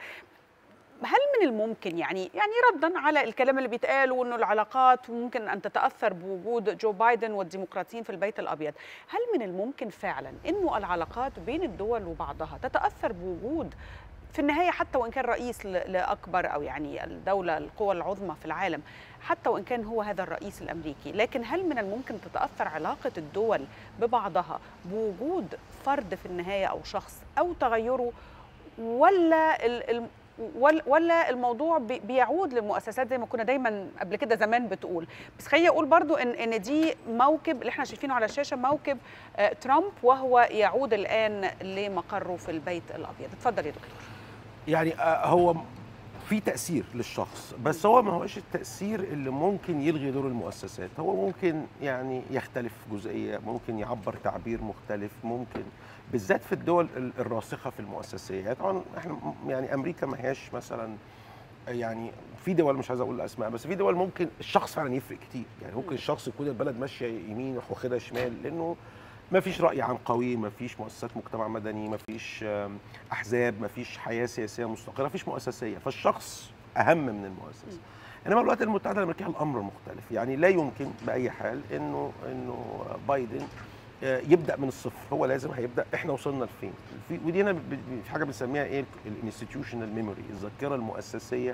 هل من الممكن يعني يعني ردا على الكلام اللي بيتقال وانه العلاقات ممكن ان تتاثر بوجود جو بايدن والديمقراطيين في البيت الابيض، هل من الممكن فعلا انه العلاقات بين الدول وبعضها تتاثر بوجود في النهايه حتى وان كان رئيس ل- لاكبر او يعني الدوله القوى العظمى في العالم، حتى وان كان هو هذا الرئيس الامريكي، لكن هل من الممكن تتاثر علاقه الدول ببعضها بوجود فرد في النهايه او شخص او تغيره ولا ال- ال- ولا- ولا الموضوع بي- بيعود للمؤسسات زي ما كنا دايما قبل كده زمان بتقول بس خليني اقول برضو ان ان دي موكب اللي احنا شايفينه على الشاشه موكب آه، ترامب وهو يعود الان لمقره في البيت الابيض اتفضل يا دكتور يعني آه، هو في تأثير للشخص بس هو ما هوش التأثير اللي ممكن يلغي دور المؤسسات هو ممكن يعني يختلف جزئية ممكن يعبر تعبير مختلف ممكن بالذات في الدول ال- الراسخة في المؤسسية يعني طبعا احنا م- يعني أمريكا ما هياش مثلا يعني في دول مش عايز اقول اسماء بس في دول ممكن الشخص فعلا يفرق كتير يعني ممكن الشخص يكون البلد ماشيه يمين يروح واخدها شمال لانه ما فيش راي عام قوي ما فيش مؤسسات مجتمع مدني ما فيش آم، احزاب ما فيش حياه سياسيه مستقره ما فيش مؤسسيه فالشخص اهم من المؤسسه انما الولايات المتحده الامريكيه الامر مختلف يعني لا يمكن باي حال انه انه بايدن آه، يبدا من الصفر هو لازم هيبدا احنا وصلنا لفين في ودي هنا ب- ب- في حاجه بنسميها ايه الانستتيوشنال ميموري الذاكره المؤسسيه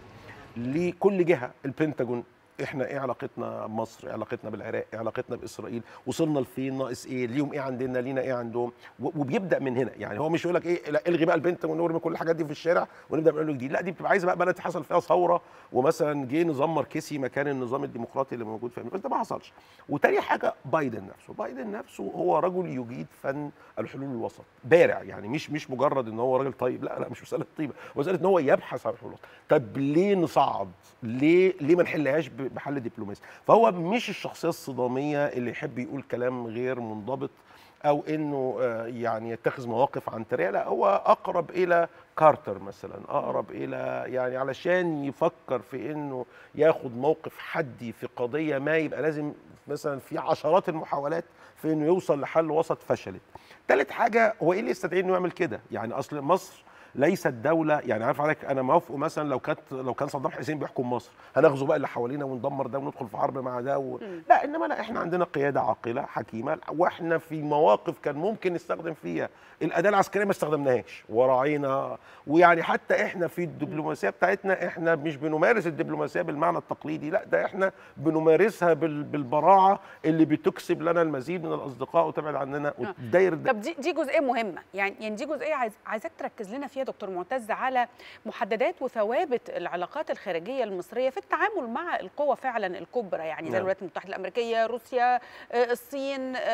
لكل جهه البنتاجون احنا ايه علاقتنا بمصر إيه علاقتنا بالعراق إيه علاقتنا باسرائيل وصلنا لفين ناقص ايه ليهم ايه عندنا لينا ايه عندهم و- وبيبدا من هنا يعني هو مش يقول لك ايه لا الغي بقى البنتاجون ونرمي كل الحاجات دي في الشارع ونبدا من اول جديد لا دي بتبقى عايزه بقى بلد حصل فيها ثوره ومثلا جه نظام ماركسي مكان النظام الديمقراطي اللي موجود في امريكا ده ما حصلش وتاني حاجه بايدن نفسه بايدن نفسه هو رجل يجيد فن الحلول الوسط بارع يعني مش مش مجرد ان هو راجل طيب لا لا مش مساله طيبه مساله ان هو يبحث عن حلول وسط طب ليه نصعد ليه ليه ما نحلهاش ب- بحل دبلوماسي فهو مش الشخصيه الصداميه اللي يحب يقول كلام غير منضبط او انه آه، يعني يتخذ مواقف عنتريه لا هو اقرب الى كارتر مثلا اقرب الى يعني علشان يفكر في انه ياخد موقف حدي في قضيه ما يبقى لازم مثلا في عشرات المحاولات في انه يوصل لحل وسط فشلت ثالث حاجه هو ايه اللي يستدعي انه يعمل كده يعني اصل مصر ليست دوله يعني عارف عليك انا موافقه مثلا لو كانت لو كان صدام حسين بيحكم مصر هنغزو بقى اللي حوالينا وندمر ده وندخل في حرب مع ده و... لا انما لا احنا عندنا قياده عاقله حكيمه واحنا في مواقف كان ممكن نستخدم فيها الاداه العسكريه ما استخدمناهاش وراعينا ويعني حتى احنا في الدبلوماسيه بتاعتنا احنا مش بنمارس الدبلوماسيه بالمعنى التقليدي لا ده احنا بنمارسها بال... بالبراعه اللي بتكسب لنا المزيد من الاصدقاء وتبعد عننا والداير ده طب دي دي جزئيه مهمه يعني يعني دي جزئيه عايز عايزاك تركز لنا فيها دكتور معتز على محددات وثوابت العلاقات الخارجيه المصريه في التعامل مع القوى فعلا الكبرى يعني زي نعم. الولايات المتحده الامريكيه روسيا آه، الصين آه،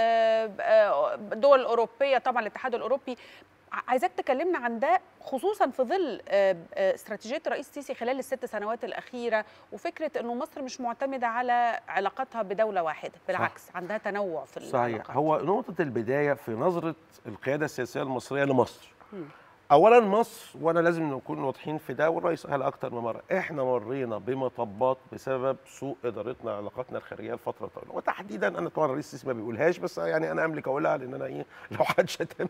آه، دول اوروبيه طبعا الاتحاد الاوروبي ع- عايزاك تكلمنا عن ده خصوصا في ظل آه، آه، استراتيجيه الرئيس السيسي خلال الست سنوات الاخيره وفكره انه مصر مش معتمده على علاقاتها بدوله واحده بالعكس عندها تنوع في صحيح العلاقات هو نقطة البداية في نظرة القيادة السياسية المصرية لمصر مم. أولا مصر وأنا لازم نكون واضحين في ده والرئيس قال أكتر من مرة إحنا مرينا بمطبات بسبب سوء إدارتنا لعلاقاتنا الخارجية لفترة طويلة وتحديدا أنا طبعا الرئيس السيسي ما بيقولهاش بس يعني أنا أملك أقولها لأن أنا إيه لو حد شتمني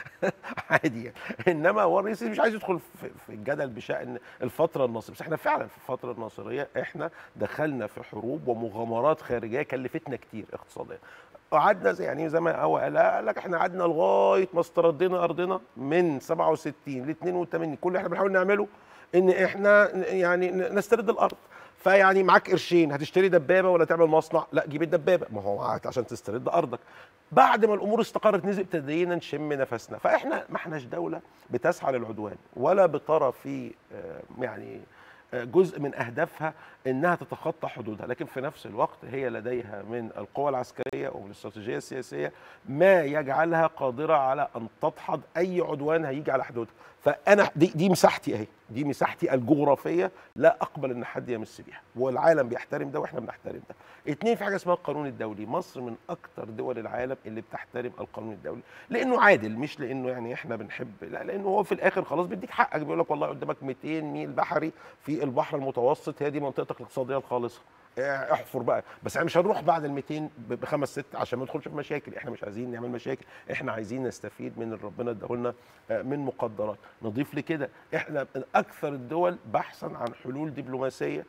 عادي يعني إنما هو الرئيس السيسي مش عايز يدخل في في الجدل بشأن الفترة الناصرية بس إحنا فعلا في الفترة الناصرية إحنا دخلنا في حروب ومغامرات خارجية كلفتنا كتير اقتصاديا قعدنا زي يعني زي ما هو قال قال لك احنا قعدنا لغايه ما استردينا ارضنا من 67 ل 82 كل اللي احنا بنحاول نعمله ان احنا يعني نسترد الارض فيعني معاك قرشين هتشتري دبابه ولا تعمل مصنع لا جيب الدبابه ما هو معاك عشان تسترد ارضك بعد ما الامور استقرت نزل ابتدينا نشم نفسنا فاحنا ما احناش دوله بتسعى للعدوان ولا بترى في آه، يعني آه، جزء من اهدافها انها تتخطى حدودها لكن في نفس الوقت هي لديها من القوى العسكريه ومن الاستراتيجيه السياسيه ما يجعلها قادره على ان تدحض اي عدوان هيجي على حدودها فانا دي, دي مساحتي اهي دي مساحتي الجغرافيه لا اقبل ان حد يمس بيها والعالم بيحترم ده واحنا بنحترم ده اتنين في حاجه اسمها القانون الدولي مصر من اكتر دول العالم اللي بتحترم القانون الدولي لانه عادل مش لانه يعني احنا بنحب لا لانه هو في الاخر خلاص بيديك حقك بيقول لك والله قدامك 200 ميل بحري في البحر المتوسط هي دي منطقتك الاقتصاديه الخالصه اه، احفر بقى بس احنا مش هنروح بعد ال 200 ب- بخمس ست عشان ما ندخلش في مشاكل احنا مش عايزين نعمل مشاكل احنا عايزين نستفيد من اللي ربنا اداهولنا اه، من مقدرات نضيف لكده احنا من اكثر الدول بحثا عن حلول دبلوماسيه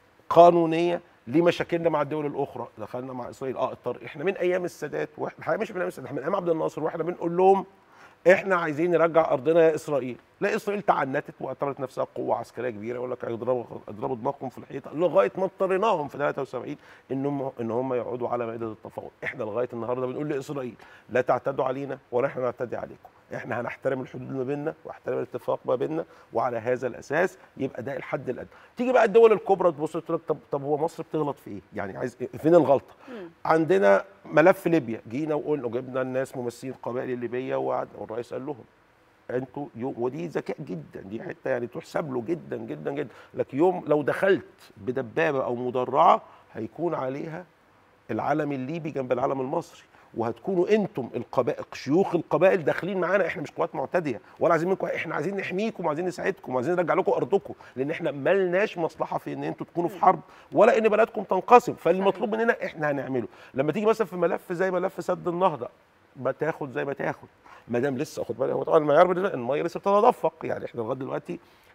قانونيه لمشاكلنا مع الدول الاخرى دخلنا مع اسرائيل اه اضطر احنا من ايام السادات واحنا الحقيقة مش من ايام السادات احنا من ايام عبد الناصر واحنا بنقول لهم احنا عايزين نرجع ارضنا يا اسرائيل لا اسرائيل تعنتت واعتبرت نفسها قوه عسكريه كبيره يقول لك اضربوا اضربوا دماغكم في الحيطه لغايه ما اضطريناهم في 73 انهم ان هم يقعدوا على مائده التفاوض احنا لغايه النهارده بنقول لاسرائيل لا تعتدوا علينا ولا احنا نعتدي عليكم احنا هنحترم الحدود ما بيننا واحترم الاتفاق ما بيننا وعلى هذا الاساس يبقى ده الحد الادنى تيجي بقى الدول الكبرى تبص تقول لك طب طب هو مصر بتغلط في ايه يعني عايز إيه؟ فين الغلطه عندنا ملف ليبيا جينا وقلنا وجبنا الناس ممثلين القبائل الليبيه وقعدنا والرئيس قال لهم انتوا يوم ودي ذكاء جدا دي حته يعني تحسب له جدا جدا جدا لك يوم لو دخلت بدبابه او مدرعه هيكون عليها العلم الليبي جنب العلم المصري وهتكونوا انتم القبائل شيوخ القبائل داخلين معانا احنا مش قوات معتديه ولا عايزين منكم احنا عايزين نحميكم وعايزين نساعدكم وعايزين نرجع لكم ارضكم لان احنا ملناش مصلحه في ان انتوا تكونوا في حرب ولا ان بلدكم تنقسم فالمطلوب مننا احنا هنعمله لما تيجي مثلا في ملف زي ملف سد النهضه ما تاخد زي ما تاخد ما دام لسه خد بالك هو طبعا المعيار بالنسبه الميه لسه بتتدفق يعني احنا لغايه دلوقتي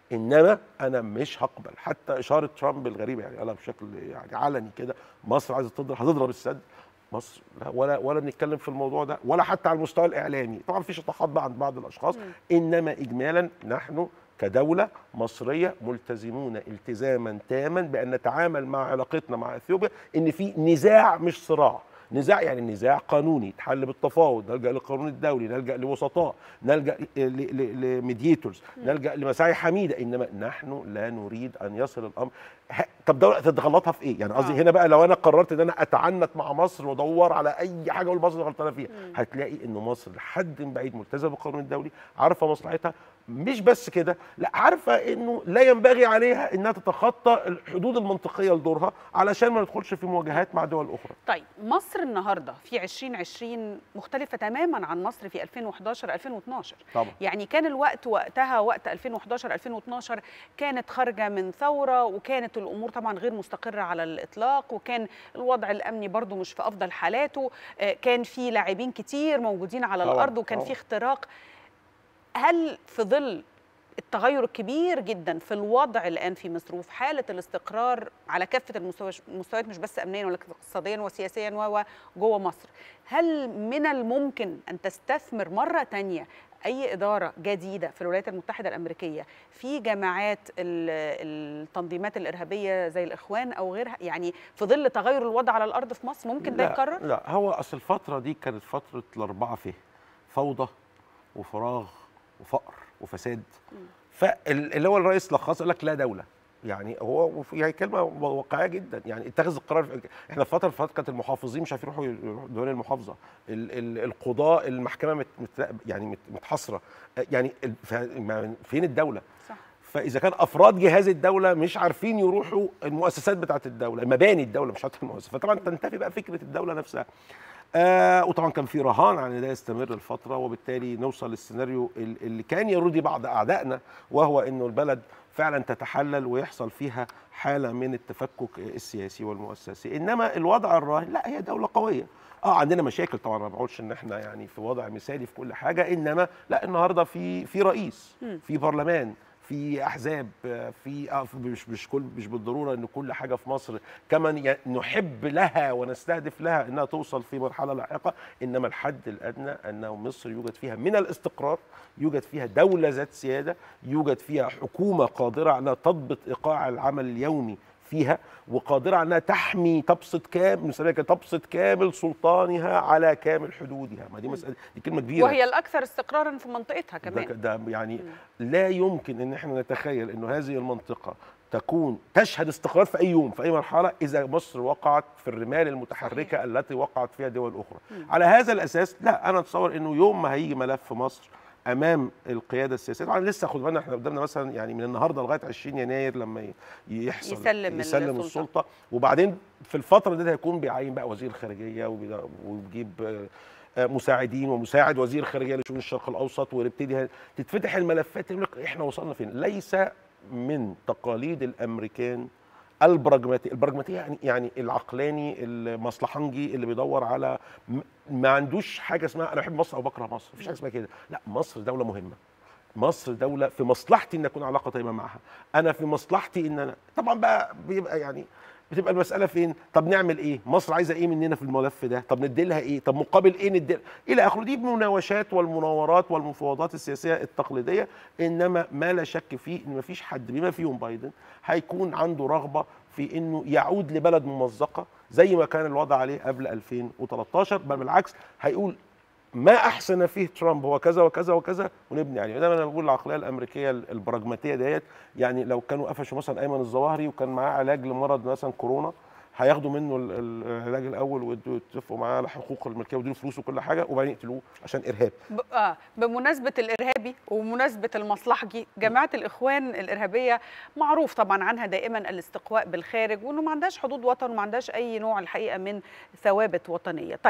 انما انا مش هقبل حتى اشاره ترامب الغريبه يعني قالها بشكل يعني علني كده مصر عايزه تضرب هتضرب السد مصر لا ولا ولا بنتكلم في الموضوع ده ولا حتى على المستوى الاعلامي طبعا في شطحات بقى عند بعض الاشخاص انما اجمالا نحن كدولة مصرية ملتزمون التزاما تاما بأن نتعامل مع علاقتنا مع أثيوبيا إن في نزاع مش صراع نزاع يعني نزاع قانوني يتحل بالتفاوض نلجا للقانون الدولي نلجا لوسطاء نلجا لميديتورز نلجا لمساعي حميده انما نحن لا نريد ان يصل الامر ه- طب دوله تتغلطها في ايه يعني قصدي آه. هنا بقى لو انا قررت ان انا اتعنت مع مصر وادور على اي حاجه اقول مصر غلطانه فيها هتلاقي ان مصر لحد بعيد ملتزمه بالقانون الدولي عارفه مصلحتها مش بس كده لا عارفه انه لا ينبغي عليها انها تتخطى الحدود المنطقيه لدورها علشان ما ندخلش في مواجهات مع دول اخرى طيب مصر النهارده في 2020 مختلفة تماما عن مصر في 2011 2012 طبعا يعني كان الوقت وقتها وقت 2011 2012 كانت خارجة من ثورة وكانت الأمور طبعا غير مستقرة على الإطلاق وكان الوضع الأمني برضو مش في أفضل حالاته آه، كان في لاعبين كتير موجودين على طبعاً، الأرض وكان طبعاً. في اختراق هل في ظل التغير الكبير جدا في الوضع الان في مصر وفي حاله الاستقرار على كافه المستوى- المستويات مش بس امنيا ولكن اقتصاديا وسياسيا و و جوه مصر هل من الممكن ان تستثمر مره تانية اي اداره جديده في الولايات المتحده الامريكيه في جماعات ال- التنظيمات الارهابيه زي الاخوان او غيرها يعني في ظل تغير الوضع على الارض في مصر ممكن ده لا يتكرر لا هو اصل الفتره دي كانت فتره الاربعه فيه فوضى وفراغ وفقر وفساد فاللي هو الرئيس لخص قال لك لا دوله يعني هو وفي- يعني كلمه واقعيه جدا يعني اتخذ القرار في احنا في فتره الفتره كانت المحافظين مش عارفين يروحوا يروحوا دول المحافظه ال ال القضاء المحكمه مت مت يعني مت متحصره يعني ال- ف- ما- فين الدوله صح فاذا كان افراد جهاز الدوله مش عارفين يروحوا المؤسسات بتاعه الدوله مباني الدوله مش حتى المؤسسات فطبعا تنتفي بقى فكره الدوله نفسها آه وطبعا كان في رهان على ان ده يستمر الفتره وبالتالي نوصل للسيناريو ال- اللي كان يرضي بعض اعدائنا وهو انه البلد فعلا تتحلل ويحصل فيها حاله من التفكك السياسي والمؤسسي انما الوضع الراهن لا هي دوله قويه اه عندنا مشاكل طبعا ما بقولش ان احنا يعني في وضع مثالي في كل حاجه انما لا النهارده في في رئيس في برلمان في احزاب آه، في آه، في- مش مش كل مش بالضروره ان كل حاجه في مصر كما ي- نحب لها ونستهدف لها انها توصل في مرحله لاحقه انما الحد الادنى انه مصر يوجد فيها من الاستقرار يوجد فيها دوله ذات سياده يوجد فيها حكومه قادره على تضبط ايقاع العمل اليومي فيها وقادره على انها تحمي تبسط كامل بنسميها كده تبسط كامل سلطانها على كامل حدودها ما دي مساله دي كلمه كبيره وهي الاكثر استقرارا في منطقتها ده, كمان ده يعني لا يمكن ان احنا نتخيل انه هذه المنطقه تكون تشهد استقرار في اي يوم في اي مرحله اذا مصر وقعت في الرمال المتحركه التي وقعت فيها دول اخرى على هذا الاساس لا انا اتصور انه يوم ما هيجي ملف مصر امام القياده السياسيه طبعا لسه خد بالنا احنا قدامنا مثلا يعني من النهارده لغايه 20 يناير لما ي- يحصل يسلم يسلم السلطة. السلطه وبعدين في الفتره دي هيكون بيعين بقى وزير خارجيه وبيدا- وبيجيب آه، آه، مساعدين ومساعد وزير خارجيه لشؤون الشرق الاوسط ونبتدي ه- تتفتح الملفات يقول لك احنا وصلنا فين ليس من تقاليد الامريكان البراجماتي البراجماتيه يعني يعني العقلاني المصلحنجي اللي بيدور على م- ما عندوش حاجه اسمها انا بحب مصر او بكره مصر مفيش حاجه اسمها كده لا مصر دوله مهمه مصر دولة في مصلحتي ان اكون علاقة طيبة معها، انا في مصلحتي ان انا طبعا بقى بيبقى يعني بتبقى المسألة فين؟ طب نعمل ايه؟ مصر عايزة ايه مننا في الملف ده؟ طب ندي لها ايه؟ طب مقابل ايه ندي الى اخره دي المناوشات والمناورات والمفاوضات السياسية التقليدية انما ما لا شك فيه ان مفيش حد بما فيهم بايدن هيكون عنده رغبة في انه يعود لبلد ممزقة زي ما كان الوضع عليه قبل 2013 بل بالعكس هيقول ما احسن فيه ترامب هو كذا وكذا وكذا ونبني عليه دايما انا بقول العقليه الامريكيه البراجماتيه ديت يعني لو كانوا قفشوا مثلا ايمن الظواهري وكان معاه علاج لمرض مثلا كورونا هياخدوا منه ال- ال- العلاج الاول ويدوا- يتفقوا معاه على حقوق الملكيه ويدوا فلوس وكل حاجه وبعدين يقتلوه عشان ارهاب ب- آه بمناسبة الإرهابي ومناسبة المصلحجي جماعة الإخوان الإرهابية معروف طبعا عنها دائما الاستقواء بالخارج وإنه ما عندهاش حدود وطن وما عندهاش أي نوع الحقيقة من ثوابت وطنية طيب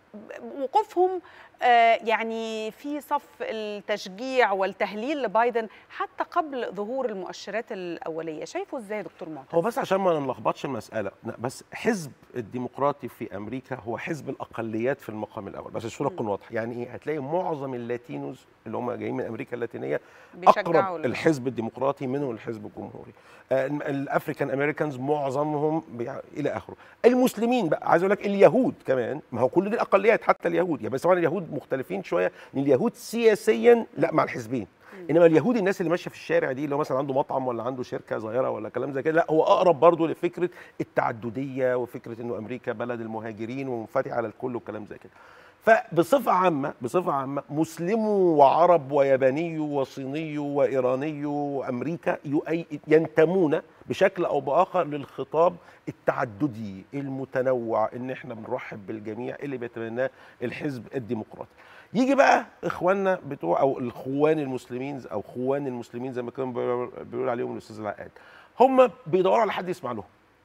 وقوفهم آه، يعني في صف التشجيع والتهليل لبايدن حتى قبل ظهور المؤشرات الاوليه شايفه ازاي يا دكتور معتز هو بس عشان ما نلخبطش المساله لا، بس حزب الديمقراطي في امريكا هو حزب الاقليات في المقام الاول بس الصوره تكون واضحه يعني ايه هتلاقي معظم اللاتينوز اللي هم جايين من امريكا اللاتينيه بيشجعوا اقرب ال- الحزب الديمقراطي منهم الحزب الجمهوري آه، الافريكان امريكانز معظمهم بيع... الى اخره المسلمين بقى عايز اقول لك اليهود كمان ما هو كل دي الاقليات حتى اليهود يعني بس طبعا اليهود مختلفين شويه ان اليهود سياسيا لا مع الحزبين انما اليهود الناس اللي ماشيه في الشارع دي اللي هو مثلا عنده مطعم ولا عنده شركه صغيره ولا كلام زي كده لا هو اقرب برضه لفكره التعدديه وفكره انه امريكا بلد المهاجرين ومنفتح على الكل وكلام زي كده فبصفه عامه بصفه عامه مسلمو وعرب وياباني وصيني وايراني وامريكا يؤي- ينتمون بشكل او باخر للخطاب التعددي المتنوع ان احنا بنرحب بالجميع اللي بيتبناه الحزب الديمقراطي يجي بقى اخواننا بتوع او الاخوان المسلمين او خوان المسلمين زي ما كان بيقول بيقول عليهم الاستاذ العقاد هم بيدوروا على حد يسمع لهم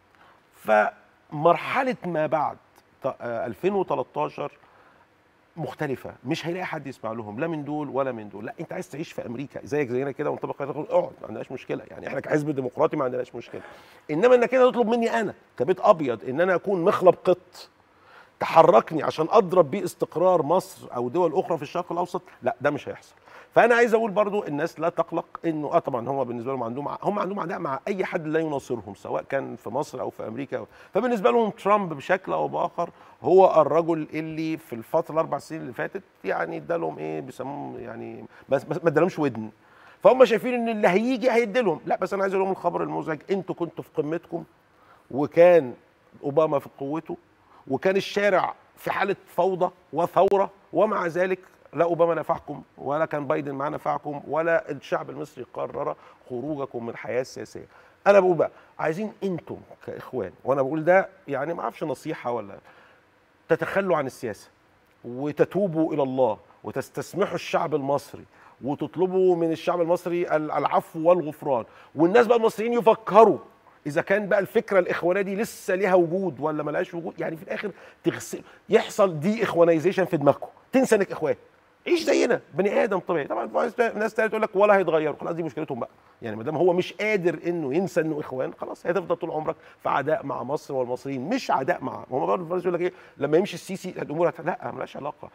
فمرحله ما بعد ط- آه، 2013 مختلفة مش هيلاقي حد يسمع لهم لا من دول ولا من دول لا انت عايز تعيش في امريكا زيك زينا كده ونطبق قاعدة القانون، اقعد ما عندناش مشكلة يعني احنا كحزب ديمقراطي ما عندناش مشكلة انما انك كده تطلب مني انا كبيت ابيض ان انا اكون مخلب قط تحركني عشان اضرب بيه استقرار مصر او دول اخرى في الشرق الاوسط لا ده مش هيحصل فانا عايز اقول برضو الناس لا تقلق انه اه طبعا هم بالنسبه لهم عندهم هم عندهم عداء مع اي حد لا يناصرهم سواء كان في مصر او في امريكا أو فبالنسبه لهم ترامب بشكل او باخر هو الرجل اللي في الفتره الاربع سنين اللي فاتت يعني ادالهم ايه بيسموهم يعني بس بس ما ادالهمش ودن فهم شايفين ان اللي هيجي هيديلهم لا بس انا عايز اقول لهم الخبر المزعج انتوا كنتوا في قمتكم وكان اوباما في قوته وكان الشارع في حاله فوضى وثوره ومع ذلك لا اوباما نفعكم ولا كان بايدن معاه نفعكم ولا الشعب المصري قرر خروجكم من الحياه السياسيه انا بقول بقى عايزين انتم كاخوان وانا بقول ده يعني ما اعرفش نصيحه ولا تتخلوا عن السياسه وتتوبوا الى الله وتستسمحوا الشعب المصري وتطلبوا من الشعب المصري ال- العفو والغفران والناس بقى المصريين يفكروا اذا كان بقى الفكره الاخوانيه دي لسه ليها وجود ولا ملهاش وجود يعني في الاخر تغسل يحصل دي اخوانيزيشن في دماغكم تنسى انك اخوان عيش زينا بني ادم طبيعي طبعا في ناس- ناس تانية تقول لك ولا هيتغيروا خلاص دي مشكلتهم بقى يعني ما دام هو مش قادر انه ينسى انه اخوان خلاص هتفضل طول عمرك في عداء مع مصر والمصريين مش عداء مع هم برضه الفرنسي يقول لك ايه لما يمشي السيسي الامور هت... لا ملهاش علاقه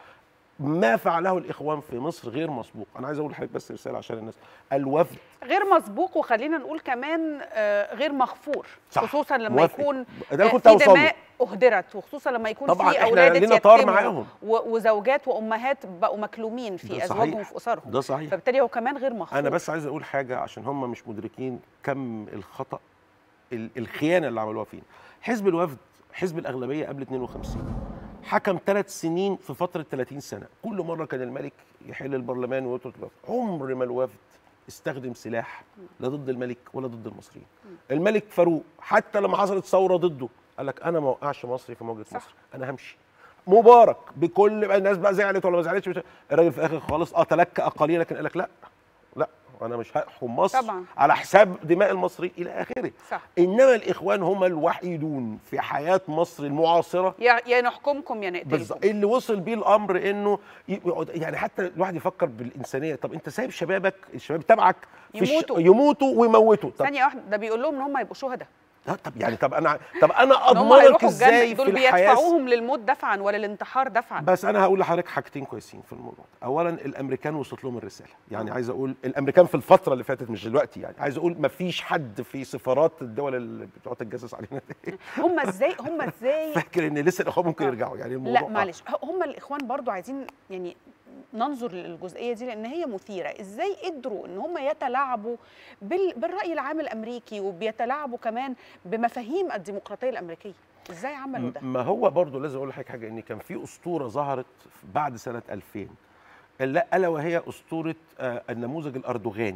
ما فعله الاخوان في مصر غير مسبوق انا عايز اقول لحضرتك بس رساله عشان الناس الوفد غير مسبوق وخلينا نقول كمان آه، غير مغفور صح. خصوصا لما موافق. يكون ده اللي آه، كنت في هوصل له. دماء اهدرت وخصوصا لما يكون طبعاً في إحنا اولاد لينا طار اتيتموا معاهم. و- وزوجات وامهات بقوا مكلومين ده في صحيح. ازواجهم وفي اسرهم ده صحيح فبالتالي هو كمان غير مغفور انا بس عايز اقول حاجه عشان هم مش مدركين كم الخطا ال- الخيانه اللي عملوها فينا حزب الوفد حزب الاغلبيه قبل 52 حكم ثلاث سنين في فتره 30 سنه كل مره كان الملك يحل البرلمان ويترك الوفد عمر ما الوفد استخدم سلاح لا ضد الملك ولا ضد المصريين الملك فاروق حتى لما حصلت ثوره ضده قال لك انا ما اوقعش مصري في مواجهه صح. مصر انا همشي مبارك بكل بقى الناس بقى زعلت ولا ما زعلتش مش- الراجل في الاخر خالص اه تلكأ قليلا لكن قال لك لا لا انا مش هحكم مصر طبعاً. على حساب دماء المصري الى اخره صح انما الاخوان هم الوحيدون في حياه مصر المعاصره يا يا نحكمكم يا نقتلكم بالظبط اللي وصل بيه الامر انه ي- يقعد- يعني حتى الواحد يفكر بالانسانيه طب انت سايب شبابك الشباب تبعك في الش- يموتوا. يموتوا ويموتوا طب ثانيه واحده ده بيقول لهم ان هم يبقوا شهداء لا طب يعني طب انا طب انا ان هم اضمنك هيروحوا ازاي الجنه في دول الحياه بيدفعوهم للموت دفعا وللانتحار دفعا بس انا هقول لحضرتك حاجتين كويسين في الموضوع ده. اولا الامريكان وصلت لهم الرساله يعني عايز اقول الامريكان في الفتره اللي فاتت مش دلوقتي يعني عايز اقول ما فيش حد في سفارات الدول اللي بتقعد تتجسس علينا هم ازاي هم ازاي فاكر ان لسه الاخوان ممكن آه. يرجعوا يعني الموضوع لا معلش هم الاخوان برضو عايزين يعني ننظر للجزئيه دي لان هي مثيره ازاي قدروا ان هم يتلاعبوا بال... بالراي العام الامريكي وبيتلاعبوا كمان بمفاهيم الديمقراطيه الامريكيه ازاي عملوا ده ما هو برضه لازم اقول لحضرتك حاجه ان كان في اسطوره ظهرت بعد سنه 2000 الا الا وهي اسطوره آه، النموذج الاردوغاني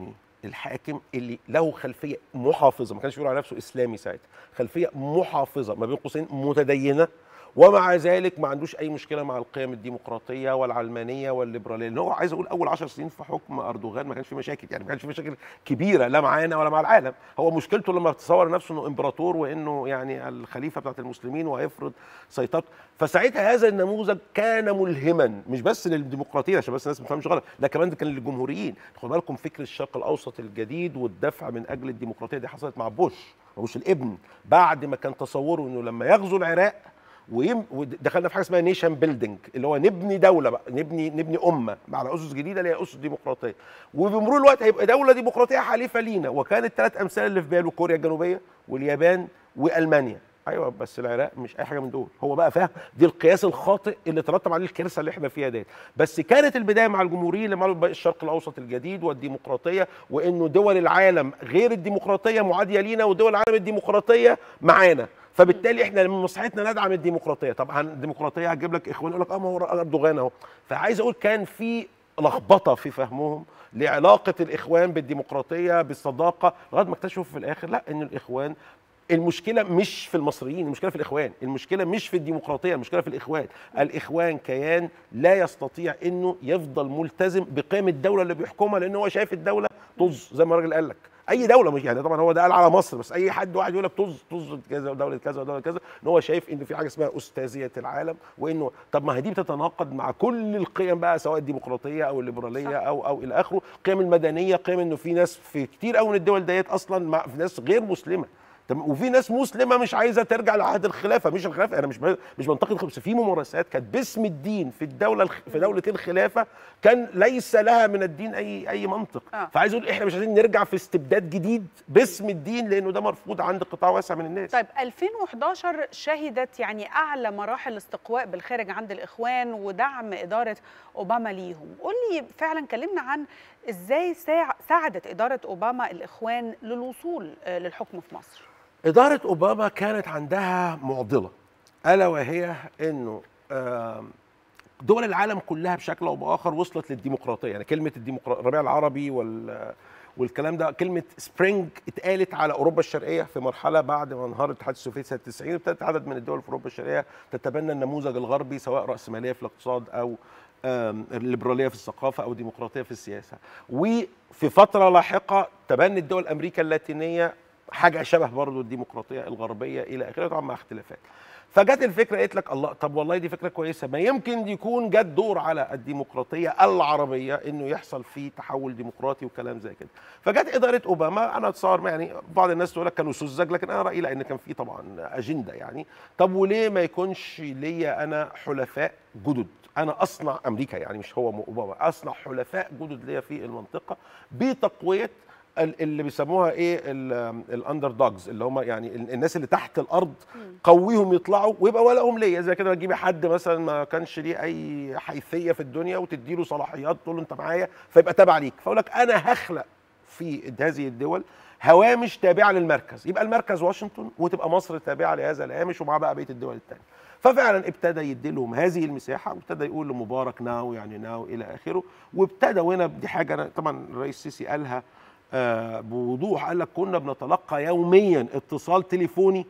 الحاكم اللي له خلفيه محافظه ما كانش بيقول على نفسه اسلامي ساعتها خلفيه محافظه ما بين قوسين متدينه ومع ذلك ما عندوش اي مشكله مع القيم الديمقراطيه والعلمانيه والليبراليه لان هو عايز اقول اول 10 سنين في حكم اردوغان ما كانش في مشاكل يعني ما كانش في مشاكل كبيره لا معانا ولا مع العالم هو مشكلته لما تصور نفسه انه امبراطور وانه يعني الخليفه بتاعت المسلمين وهيفرض سيطرته فساعتها هذا النموذج كان ملهما مش بس للديمقراطيه عشان بس الناس ما تفهمش غلط لا كمان ده كان للجمهوريين خد بالكم فكر الشرق الاوسط الجديد والدفع من اجل الديمقراطيه دي حصلت مع بوش بوش الابن بعد ما كان تصوره انه لما يغزو العراق ويم ودخلنا في حاجه اسمها نيشن بيلدينج اللي هو نبني دوله بقى نبني نبني امه على اسس جديده اللي هي اسس ديمقراطيه وبمرور الوقت هيبقى دوله ديمقراطيه حليفه لينا وكان الثلاث امثال اللي في باله كوريا الجنوبيه واليابان والمانيا ايوه بس العراق مش اي حاجه من دول هو بقى فاهم دي القياس الخاطئ اللي ترتب عليه الكارثه اللي احنا فيها ديت بس كانت البدايه مع الجمهوريين اللي عملوا الشرق الاوسط الجديد والديمقراطيه وانه دول العالم غير الديمقراطيه معاديه لينا ودول العالم الديمقراطيه معانا فبالتالي احنا من مصلحتنا ندعم الديمقراطيه طبعا الديمقراطيه هتجيب لك اخوان يقول لك اه ما هو اردوغان اهو فعايز اقول كان في لخبطه في فهمهم لعلاقه الاخوان بالديمقراطيه بالصداقه لغايه ما اكتشفوا في الاخر لا ان الاخوان المشكله مش في المصريين المشكله في الاخوان المشكله مش في الديمقراطيه المشكله في الاخوان الاخوان كيان لا يستطيع انه يفضل ملتزم بقيم الدوله اللي بيحكمها لان هو شايف الدوله طز زي ما الراجل قال لك اي دوله مش يعني طبعا هو ده قال على مصر بس اي حد واحد يقول لك طز طز كذا ودوله كذا ودوله كذا ان هو شايف ان في حاجه اسمها استاذيه العالم وانه طب ما هي دي بتتناقض مع كل القيم بقى سواء الديمقراطيه او الليبراليه صح. او او الى اخره القيم المدنيه قيم انه في ناس في كتير قوي من الدول ديت اصلا مع في ناس غير مسلمه تمام وفي ناس مسلمه مش عايزه ترجع لعهد الخلافه مش الخلافه انا مش مش بنتقد بس في ممارسات كانت باسم الدين في الدوله الخ- في دوله الخلافه كان ليس لها من الدين اي اي منطق آه. فعايز اقول احنا مش عايزين نرجع في استبداد جديد باسم الدين لانه ده مرفوض عند قطاع واسع من الناس طيب 2011 شهدت يعني اعلى مراحل الاستقواء بالخارج عند الاخوان ودعم اداره اوباما ليهم قول لي فعلا كلمنا عن ازاي ساع- ساعدت اداره اوباما الاخوان للوصول آه، للحكم في مصر إدارة أوباما كانت عندها معضلة ألا وهي إنه آم، دول العالم كلها بشكل أو بآخر وصلت للديمقراطية يعني كلمة الديمقراطية الربيع العربي وال والكلام ده كلمة سبرينج اتقالت على أوروبا الشرقية في مرحلة بعد ما انهار الاتحاد السوفيتي سنة 90 ابتدت عدد من الدول في أوروبا الشرقية تتبنى النموذج الغربي سواء رأسمالية في الاقتصاد أو آم، الليبراليه في الثقافه او ديمقراطيه في السياسه وفي فتره لاحقه تبنت دول امريكا اللاتينيه حاجه شبه برضه الديمقراطيه الغربيه الى اخره طبعا مع اختلافات فجت الفكره قالت لك الله طب والله دي فكره كويسه ما يمكن يكون جت دور على الديمقراطيه العربيه انه يحصل فيه تحول ديمقراطي وكلام زي كده فجت اداره اوباما انا اتصور يعني بعض الناس تقول لك كانوا سذج لكن انا رايي لا ان كان في طبعا اجنده يعني طب وليه ما يكونش ليا انا حلفاء جدد انا اصنع امريكا يعني مش هو اوباما اصنع حلفاء جدد ليا في المنطقه بتقويه ال- اللي بيسموها ايه الاندر دوجز اللي هم يعني ال- الناس اللي تحت الارض قويهم يطلعوا ويبقى ولهم ليا زي كده تجيبي حد مثلا ما كانش ليه اي حيثيه في الدنيا وتدي له صلاحيات تقول له انت معايا فيبقى تابع ليك فاقول لك انا هخلق في هذه الدول هوامش تابعه للمركز يبقى المركز واشنطن وتبقى مصر تابعه لهذا الهامش ومع بقى بقيه الدول الثانيه ففعلا ابتدى يدي لهم هذه المساحه وابتدى يقول لمبارك ناو يعني ناو الى اخره وابتدى وهنا دي حاجه أنا طبعا الرئيس السيسي قالها آه، بوضوح قال لك كنا بنتلقى يوميا اتصال تليفوني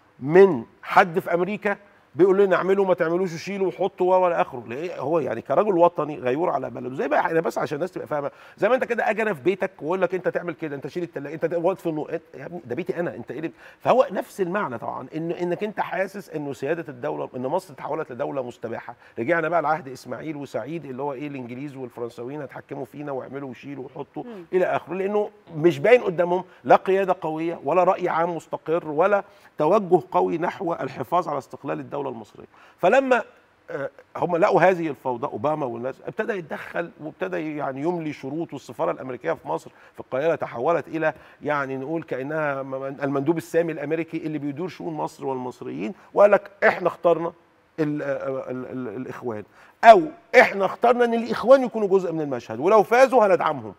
من حد في امريكا بيقول لنا اعملوا ما تعملوش شيلوا وحطوا و الى اخره ليه هو يعني كرجل وطني غيور على بلده زي بقى انا بس عشان الناس تبقى فاهمه زي ما انت كده اجي انا في بيتك واقول لك انت تعمل كده انت شيل التلاجه انت واقف في النور إنت- يا ابني ده بيتي انا انت ايه اللي- فهو نفس المعنى طبعا ان انك انت حاسس انه سياده الدوله ان مصر تحولت لدوله مستباحه رجعنا بقى لعهد اسماعيل وسعيد اللي هو ايه الانجليز والفرنساويين هيتحكموا فينا ويعملوا ويشيلوا ويحطوا الى اخره لانه مش باين قدامهم لا قياده قويه ولا راي عام مستقر ولا توجه قوي نحو الحفاظ على استقلال الدوله المصريه فلما آه، هم لقوا هذه الفوضى اوباما والناس ابتدى يتدخل وابتدى يعني يملي شروط والسفاره الامريكيه في مصر في القاهره تحولت الى يعني نقول كانها م- المندوب السامي الامريكي اللي بيدور شؤون مصر والمصريين وقال لك احنا اخترنا ال ال ال الاخوان او احنا اخترنا ان الاخوان يكونوا جزء من المشهد ولو فازوا هندعمهم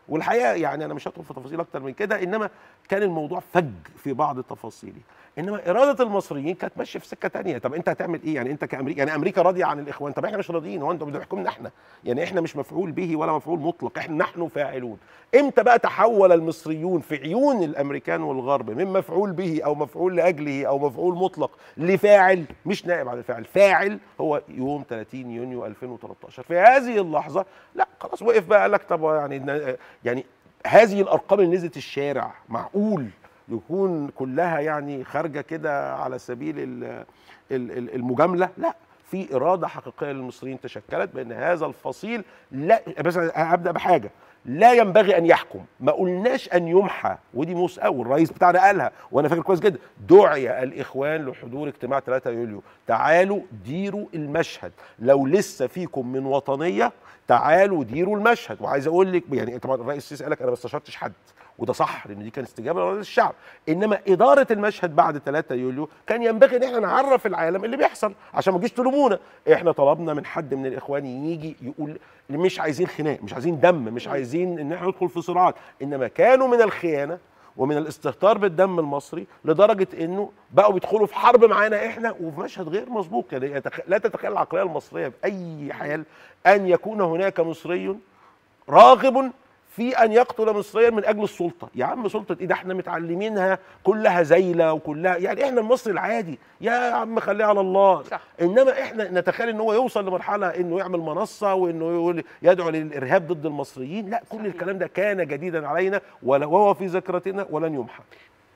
والحقيقه يعني انا مش هدخل في تفاصيل اكتر من كده انما كان الموضوع فج في بعض تفاصيله انما اراده المصريين كانت ماشيه في سكه تانية طب انت هتعمل ايه يعني انت كامريكا يعني امريكا راضيه عن الاخوان طب احنا مش راضيين هو انتوا بتحكمنا احنا يعني احنا مش مفعول به ولا مفعول مطلق احنا نحن فاعلون امتى بقى تحول المصريون في عيون الامريكان والغرب من مفعول به او مفعول لاجله او مفعول مطلق لفاعل مش نائب عن الفاعل فاعل هو يوم 30 يونيو 2013 في هذه اللحظه لا خلاص وقف بقى قال لك طب يعني يعني هذه الارقام اللي نزلت الشارع معقول يكون كلها يعني خارجه كده على سبيل ال- ال- ال- المجامله لا في اراده حقيقيه للمصريين تشكلت بان هذا الفصيل لا بس هبدا بحاجه لا ينبغي ان يحكم ما قلناش ان يمحى ودي موسى والرئيس بتاعنا قالها وانا فاكر كويس جدا دعي الاخوان لحضور اجتماع 3 يوليو تعالوا ديروا المشهد لو لسه فيكم من وطنيه تعالوا ديروا المشهد وعايز اقول لك يعني طبعا الرئيس السيسي قال لك انا ما استشرتش حد وده صح لان دي كانت استجابه لرئيس الشعب انما اداره المشهد بعد 3 يوليو كان ينبغي ان احنا نعرف العالم اللي بيحصل عشان ما تجيش تلومونا احنا طلبنا من حد من الاخوان يجي يقول مش عايزين خناق مش عايزين دم مش عايزين ان احنا ندخل في صراعات انما كانوا من الخيانه ومن الاستهتار بالدم المصري لدرجه انه بقوا بيدخلوا في حرب معانا احنا وفي مشهد غير مسبوق يعني يتخ- لا تتخيل العقليه المصريه باي حال ان يكون هناك مصري راغب في ان يقتل مصريا من اجل السلطه يا عم سلطه ايه ده احنا متعلمينها كلها زيله وكلها يعني احنا المصري العادي يا عم خليها على الله صح. انما احنا نتخيل ان هو يوصل لمرحله انه يعمل منصه وانه يقول يدعو للارهاب ضد المصريين لا كل صحيح. الكلام ده كان جديدا علينا ولا- وهو في ذاكرتنا ولن يمحى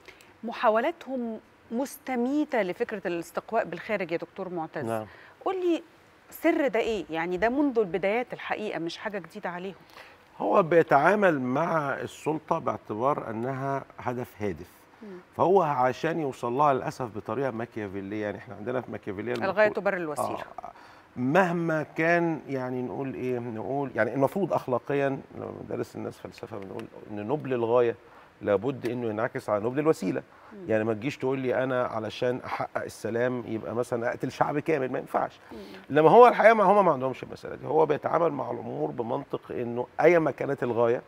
محاولاتهم مستميته لفكره الاستقواء بالخارج يا دكتور معتز نعم. قول لي سر ده ايه يعني ده منذ البدايات الحقيقه مش حاجه جديده عليهم هو بيتعامل مع السلطه باعتبار انها هدف هادف فهو عشان يوصل لها للاسف بطريقه ماكيافيليه يعني احنا عندنا في ماكيافيليا الغايه المفروض- تبرر الوسيله آه. مهما كان يعني نقول ايه نقول يعني المفروض اخلاقيا لما بندرس الناس فلسفه بنقول ان نبل الغايه لابد انه ينعكس على نبل الوسيله يعني ما تجيش تقول لي انا علشان احقق السلام يبقى مثلا اقتل شعب كامل ما ينفعش لما هو الحقيقه ما هم ما عندهمش المساله دي هو بيتعامل مع الامور بمنطق انه ايما كانت الغايه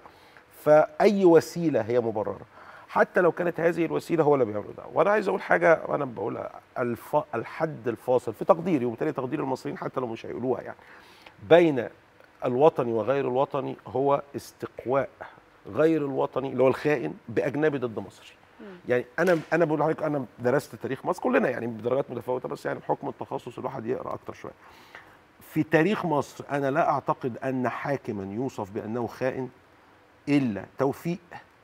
فاي وسيله هي مبرره حتى لو كانت هذه الوسيله هو اللي بيعمله ده وانا عايز اقول حاجه وانا بقولها الف... الحد الفاصل في تقديري وبالتالي تقدير المصريين حتى لو مش هيقولوها يعني بين الوطني وغير الوطني هو استقواء غير الوطني اللي هو الخائن باجنبي ضد مصر يعني انا انا بقول لحضرتك انا درست تاريخ مصر كلنا يعني بدرجات متفاوته بس يعني بحكم التخصص الواحد يقرا اكتر شويه في تاريخ مصر انا لا اعتقد ان حاكما يوصف بانه خائن الا توفيق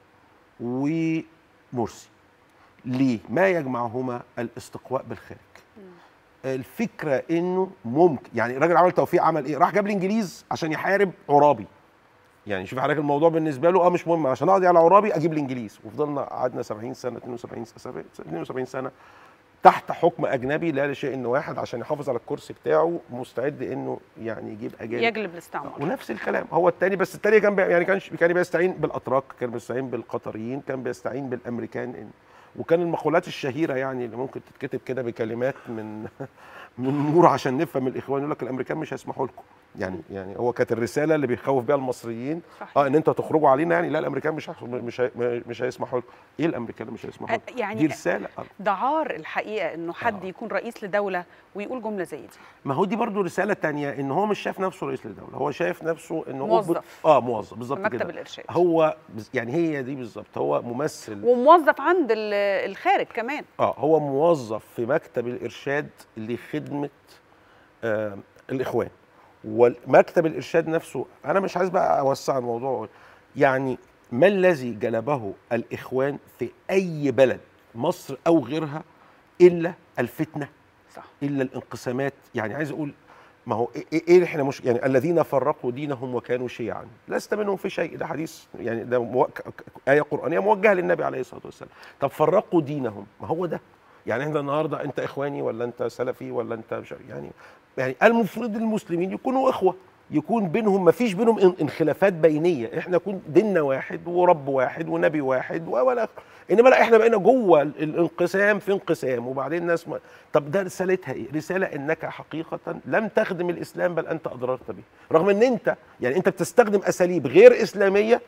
ومرسي ليه ما يجمعهما الاستقواء بالخارج الفكره انه ممكن يعني الراجل عمل توفيق عمل ايه راح جاب الانجليز عشان يحارب عرابي يعني شوف حضرتك الموضوع بالنسبه له اه مش مهم عشان اقضي على عرابي اجيب الانجليز وفضلنا قعدنا 70 سنه 72 سنه 72 سنه تحت حكم اجنبي لا لشيء انه واحد عشان يحافظ على الكرسي بتاعه مستعد انه يعني يجيب اجانب يجلب الاستعمار ونفس الكلام هو التاني بس التاني كان بي يعني كان كان بيستعين بالاتراك كان بيستعين بالقطريين كان بيستعين بالامريكان إن- وكان المقولات الشهيره يعني اللي ممكن تتكتب كده بكلمات من من نور عشان نفهم الاخوان يقول لك الامريكان مش هيسمحوا لكم يعني يعني هو كانت الرساله اللي بيخوف بيها المصريين صحيح. اه ان انتوا تخرجوا علينا يعني لا الامريكان مش هيح- مش هي- مش هيسمحوا لكم ايه الامريكان اللي مش هيسمحوا لكم يعني دي رساله آه. ده عار الحقيقه انه حد آه. يكون رئيس لدوله ويقول جمله زي دي ما هو دي برضو رساله تانية ان هو مش شايف نفسه رئيس للدوله هو شايف نفسه انه موظف. اه موظف في بالظبط مكتب كده الارشاد هو بز- يعني هي دي بالظبط هو ممثل وموظف عند ال- الخارج كمان اه هو موظف في مكتب الارشاد لخدمه آه الاخوان والمكتب الارشاد نفسه انا مش عايز بقى اوسع الموضوع وأقول. يعني ما الذي جلبه الاخوان في اي بلد مصر او غيرها الا الفتنه صح الا الانقسامات يعني عايز اقول ما هو ايه ايه احنا مش يعني الذين فرقوا دينهم وكانوا شيعا لست منهم في شيء ده حديث يعني ده مو... ك- ك- ايه قرانيه موجهه للنبي عليه الصلاه والسلام طب فرقوا دينهم ما هو ده يعني احنا النهارده انت اخواني ولا انت سلفي ولا انت مش يعني يعني المفروض المسلمين يكونوا اخوه يكون بينهم ما فيش بينهم ان- انخلافات بينيه احنا يكون ديننا واحد ورب واحد ونبي واحد و- ولا آخر. انما لا احنا بقينا جوه ال- الانقسام في انقسام وبعدين الناس ما طب ده رسالتها ايه رساله انك حقيقه لم تخدم الاسلام بل انت اضررت به رغم ان انت يعني انت بتستخدم اساليب غير اسلاميه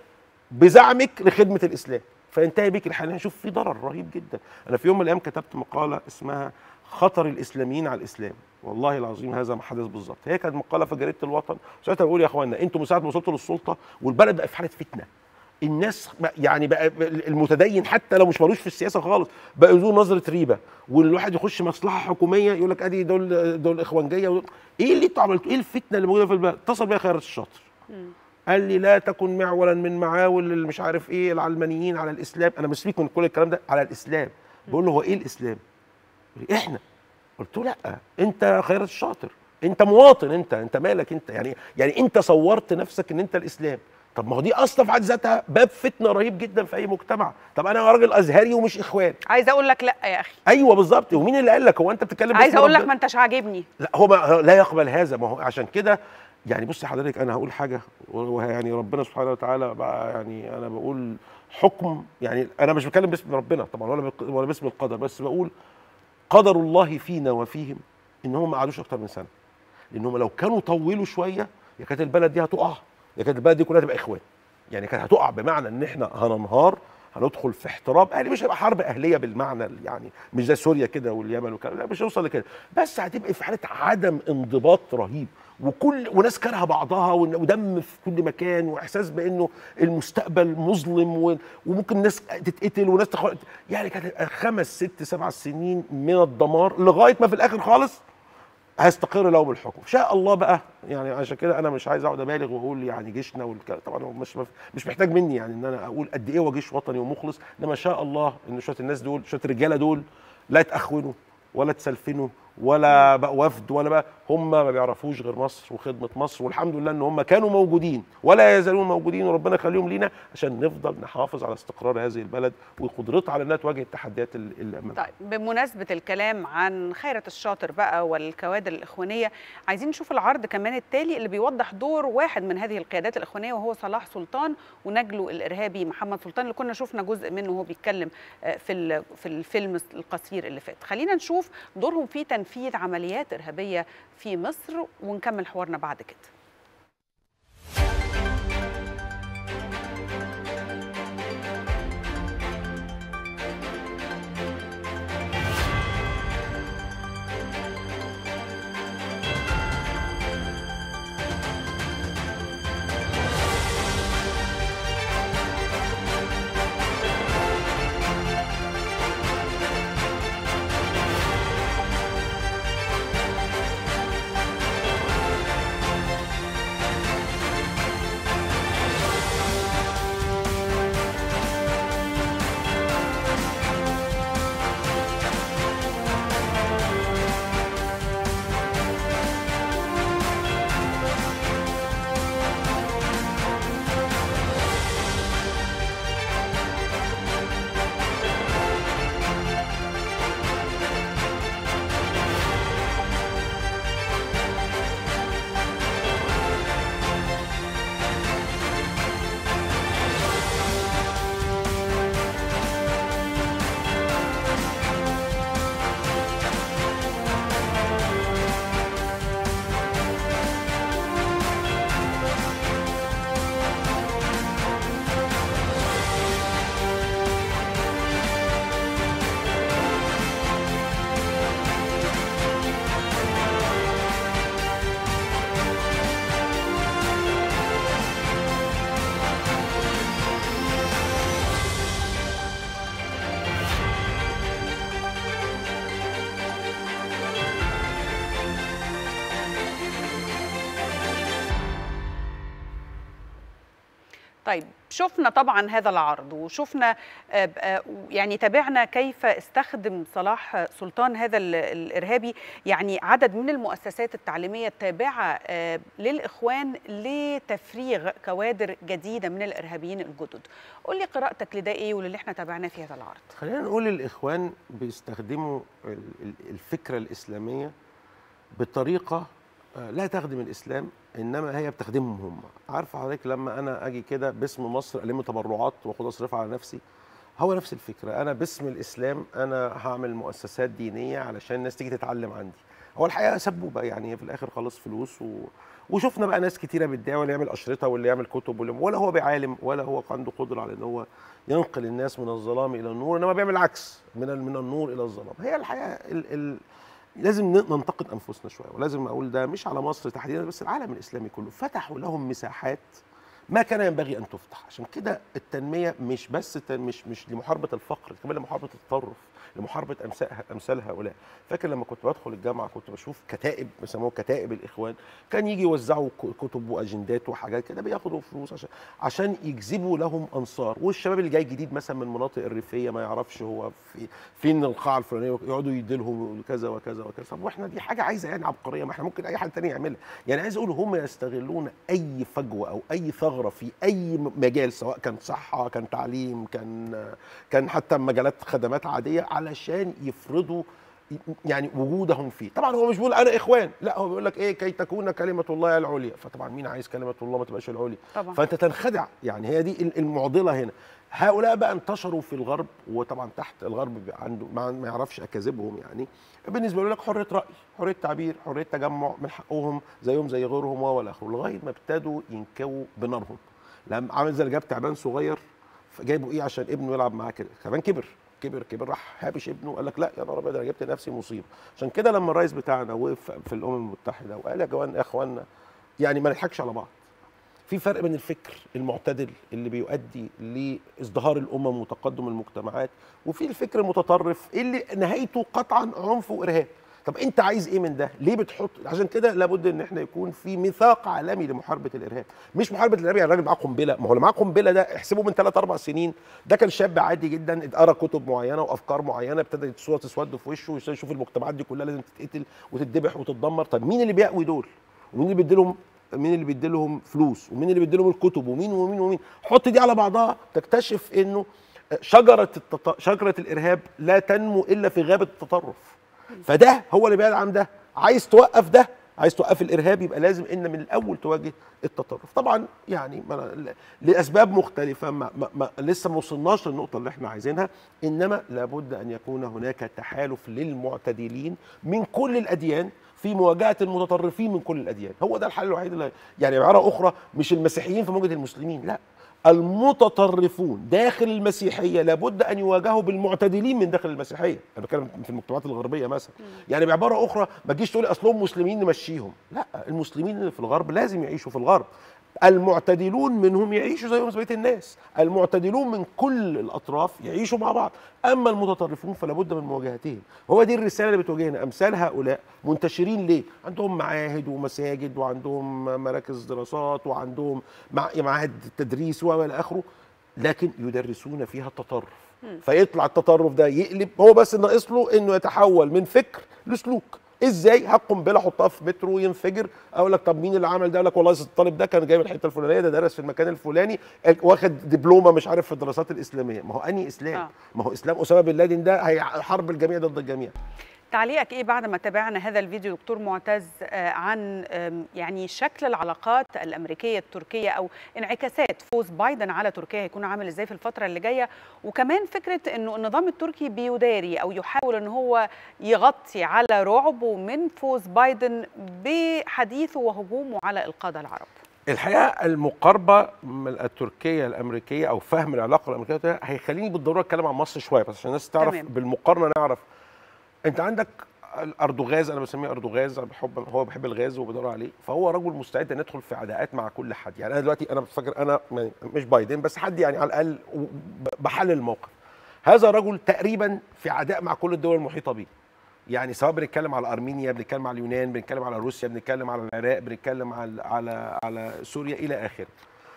بزعمك لخدمه الاسلام فينتهي بك الحال نشوف في ضرر رهيب جدا انا في يوم من الايام كتبت مقاله اسمها خطر الاسلاميين على الاسلام والله العظيم هذا ما حدث بالظبط هي كانت مقاله في جريده الوطن ساعتها بقول يا اخوانا انتم من ساعه ما وصلتوا للسلطه والبلد بقى في حاله فتنه الناس بقى- يعني بقى المتدين حتى لو مش ملوش في السياسه خالص بقى ذو نظره ريبه والواحد يخش مصلحه حكوميه يقول لك ادي دول دول اخوانجيه ودول ايه اللي انتوا عملتوه ايه الفتنه اللي موجوده في البلد اتصل بيا خيرت الشاطر قال لي لا تكن معولا من معاول اللي مش عارف ايه العلمانيين على الاسلام انا مسليك من كل الكلام ده على الاسلام بقول له هو ايه الاسلام قال لي احنا قلت له لا انت خيرت الشاطر انت مواطن انت انت مالك انت يعني يعني انت صورت نفسك ان انت الاسلام طب ما هو دي اصلا في حد ذاتها باب فتنه رهيب جدا في اي مجتمع طب انا راجل ازهري ومش اخوان عايزه اقول لك لا يا اخي ايوه بالظبط ومين اللي قال لك هو انت بتتكلم باسم عايزه اقول لك ربنا؟ ما انتش عاجبني لا هو ما لا يقبل هذا ما هو عشان كده يعني بصي حضرتك انا هقول حاجه ويعني ربنا سبحانه وتعالى بقى يعني انا بقول حكم يعني انا مش بتكلم باسم ربنا طبعا ولا بق- ولا باسم القدر بس بقول قدر الله فينا وفيهم ان هم ما قعدوش اكتر من سنه لانهم لو كانوا طولوا شويه يا كانت البلد دي هتقع يا كانت البلد دي كلها تبقى اخوان يعني كانت هتقع بمعنى ان احنا هننهار هندخل في احتراب اهلي مش هيبقى حرب اهليه بالمعنى ال- يعني مش زي سوريا كده واليمن وكده لا مش هيوصل لكده بس هتبقى في حاله عدم انضباط رهيب وكل وناس كارهه بعضها ون- ودم في كل مكان واحساس بانه المستقبل مظلم و- وممكن ناس تتقتل وناس تخ... يعني كانت هتبقى خمس ست سبع سنين من الدمار لغايه ما في الاخر خالص هيستقر لهم الحكم شاء الله بقى يعني عشان كده انا مش عايز اقعد ابالغ واقول يعني جيشنا والكلام طبعا هو مش مش محتاج مني يعني ان انا اقول قد ايه هو جيش وطني ومخلص انما شاء الله ان شويه الناس دول شويه الرجاله دول لا يتاخونوا ولا تسلفنوا ولا بقى وفد ولا بقى هم ما بيعرفوش غير مصر وخدمه مصر والحمد لله ان هم كانوا موجودين ولا يزالون موجودين وربنا يخليهم لينا عشان نفضل نحافظ على استقرار هذه البلد وقدرتها على انها تواجه التحديات ال- اللي امامها طيب بمناسبة الكلام عن خيرة الشاطر بقى والكوادر الإخوانية عايزين نشوف العرض كمان التالي اللي بيوضح دور واحد من هذه القيادات الإخوانية وهو صلاح سلطان ونجله الإرهابي محمد سلطان اللي كنا شفنا جزء منه وهو بيتكلم آه، في ال- في الفيلم القصير اللي فات خلينا نشوف دورهم في تنفيذ عمليات إرهابية في مصر ونكمل حوارنا بعد كده طيب شفنا طبعا هذا العرض وشفنا آه، آه، يعني تابعنا كيف استخدم صلاح سلطان هذا ال- الارهابي يعني عدد من المؤسسات التعليميه التابعه آه، للاخوان لتفريغ كوادر جديده من الارهابيين الجدد. قول لي قراءتك لده ايه وللي احنا تابعناه في هذا العرض. خلينا نقول الاخوان بيستخدموا ال- ال- الفكره الاسلاميه بطريقه آه، لا تخدم الاسلام انما هي بتخدمهم هم عارفه حضرتك لما انا اجي كده باسم مصر الم تبرعات واخد اصرفها على نفسي هو نفس الفكره انا باسم الاسلام انا هعمل مؤسسات دينيه علشان الناس تيجي تتعلم عندي هو الحقيقه سبوبه يعني في الاخر خلاص فلوس و... وشفنا بقى ناس كتيره بتدعي واللي يعمل اشرطه واللي يعمل كتب واللي ولا هو بيعالم ولا هو عنده قدره على ان هو ينقل الناس من الظلام الى النور انما بيعمل العكس من ال- من النور الى الظلام هي الحقيقه ال... ال... لازم ن- ننتقد انفسنا شويه ولازم اقول ده مش على مصر تحديدا بس العالم الاسلامي كله فتحوا لهم مساحات ما كان ينبغي ان تفتح عشان كده التنميه مش بس تن- مش مش لمحاربه الفقر كمان لمحاربه التطرف لمحاربه امثال امثال هؤلاء فاكر لما كنت بدخل الجامعه كنت بشوف كتائب بيسموها كتائب الاخوان كان يجي يوزعوا ك- كتب واجندات وحاجات كده بياخدوا فلوس عشان عشان يجذبوا لهم انصار والشباب اللي جاي جديد مثلا من المناطق الريفيه ما يعرفش هو في فين القاعه الفلانيه يقعدوا يديلهم كذا وكذا وكذا طب واحنا دي حاجه عايزه يعني عبقريه ما احنا ممكن اي حد تاني يعملها يعني عايز اقول هم يستغلون اي فجوه او اي ثغره في اي مجال سواء كان صحه كان تعليم كان كان حتى مجالات خدمات عاديه علشان يفرضوا يعني وجودهم فيه طبعا هو مش بيقول انا اخوان لا هو بيقول لك ايه كي تكون كلمه الله العليا فطبعا مين عايز كلمه الله ما تبقاش العليا طبعا فانت تنخدع يعني هي دي المعضله هنا هؤلاء بقى انتشروا في الغرب وطبعا تحت الغرب بيبقى عنده ما ما يعرفش اكاذيبهم يعني بالنسبه له لك حريه راي حريه تعبير حريه تجمع من حقهم زيهم زي غيرهم والى اخره لغايه ما ابتدوا ينكووا بنارهم لما عامل زي اللي جاب تعبان صغير جايبه ايه عشان ابنه يلعب معاه كده تعبان كبر كبر كبر راح هابش ابنه قال لك لا يا نهار ابيض انا جبت لنفسي مصيبه عشان كده لما الرئيس بتاعنا وقف في الامم المتحده وقال يا جوان يا اخوانا يعني ما نضحكش على بعض في فرق بين الفكر المعتدل اللي بيؤدي لازدهار الامم وتقدم المجتمعات وفي الفكر المتطرف اللي نهايته قطعا عنف وارهاب طب انت عايز ايه من ده ليه بتحط عشان كده لابد ان احنا يكون في ميثاق عالمي لمحاربه الارهاب مش محاربه الارهاب يعني الراجل معاه قنبله ما هو اللي معاه قنبله ده احسبه من 3 4 سنين ده كان شاب عادي جدا قرا كتب معينه وافكار معينه ابتدى الصوره تسود في وشه ويشوف المجتمعات دي كلها لازم تتقتل وتتذبح وتتدمر طب مين اللي بيقوي دول ومين اللي بيدي لهم مين اللي بيدي لهم فلوس ومين اللي بيدي لهم الكتب ومين ومين ومين حط دي على بعضها تكتشف انه شجره التط... شجره الارهاب لا تنمو الا في غابه التطرف فده هو اللي بيدعم ده عايز توقف ده عايز توقف الارهاب يبقى لازم ان من الاول تواجه التطرف طبعا يعني ما لاسباب مختلفه ما ما ما لسه ما وصلناش للنقطه اللي احنا عايزينها انما لابد ان يكون هناك تحالف للمعتدلين من كل الاديان في مواجهه المتطرفين من كل الاديان هو ده الحل الوحيد اللي يعني بعباره اخرى مش المسيحيين في مواجهه المسلمين لا المتطرفون داخل المسيحيه لابد ان يواجهوا بالمعتدلين من داخل المسيحيه انا بتكلم في المجتمعات الغربيه مثلا يعني بعباره اخرى ما تجيش تقول اصلهم مسلمين نمشيهم لا المسلمين اللي في الغرب لازم يعيشوا في الغرب المعتدلون منهم يعيشوا زيهم زي بقيه الناس المعتدلون من كل الاطراف يعيشوا مع بعض اما المتطرفون فلا بد من مواجهتهم هو دي الرساله اللي بتواجهنا امثال هؤلاء منتشرين ليه عندهم معاهد ومساجد وعندهم مراكز دراسات وعندهم مع- معاهد تدريس والى اخره لكن يدرسون فيها التطرف فيطلع التطرف ده يقلب هو بس ناقص له انه يتحول من فكر لسلوك ازاي هقنبله احطها في مترو ينفجر اقول لك طب مين اللي عمل ده اقول لك والله الطالب ده كان جاي من الحته الفلانيه ده درس في المكان الفلاني واخد دبلومه مش عارف في الدراسات الاسلاميه ما هو اني اسلام آه. ما هو اسلام اسامه بن لادن ده هيحارب الجميع ضد الجميع تعليقك ايه بعد ما تابعنا هذا الفيديو دكتور معتز آه، عن آم، يعني شكل العلاقات الامريكيه التركيه او انعكاسات فوز بايدن على تركيا هيكون عامل ازاي في الفتره اللي جايه وكمان فكره انه النظام التركي بيداري او يحاول ان هو يغطي على رعبه من فوز بايدن بحديثه وهجومه على القاده العرب الحقيقه المقاربه من التركيه الامريكيه او فهم العلاقه الامريكيه ده هيخليني بالضروره اتكلم عن مصر شويه بس عشان الناس تعرف تمام. بالمقارنه نعرف انت عندك الاردوغاز انا بسميه اردوغاز انا بحب هو بحب الغاز وبدور عليه فهو رجل مستعد ان يدخل في عداءات مع كل حد يعني انا دلوقتي انا بفكر انا يعني مش بايدن بس حد يعني على الاقل ب- بحلل الموقف هذا رجل تقريبا في عداء مع كل الدول المحيطه بيه يعني سواء بنتكلم على ارمينيا بنتكلم على اليونان بنتكلم على روسيا بنتكلم على العراق بنتكلم على على على سوريا الى اخره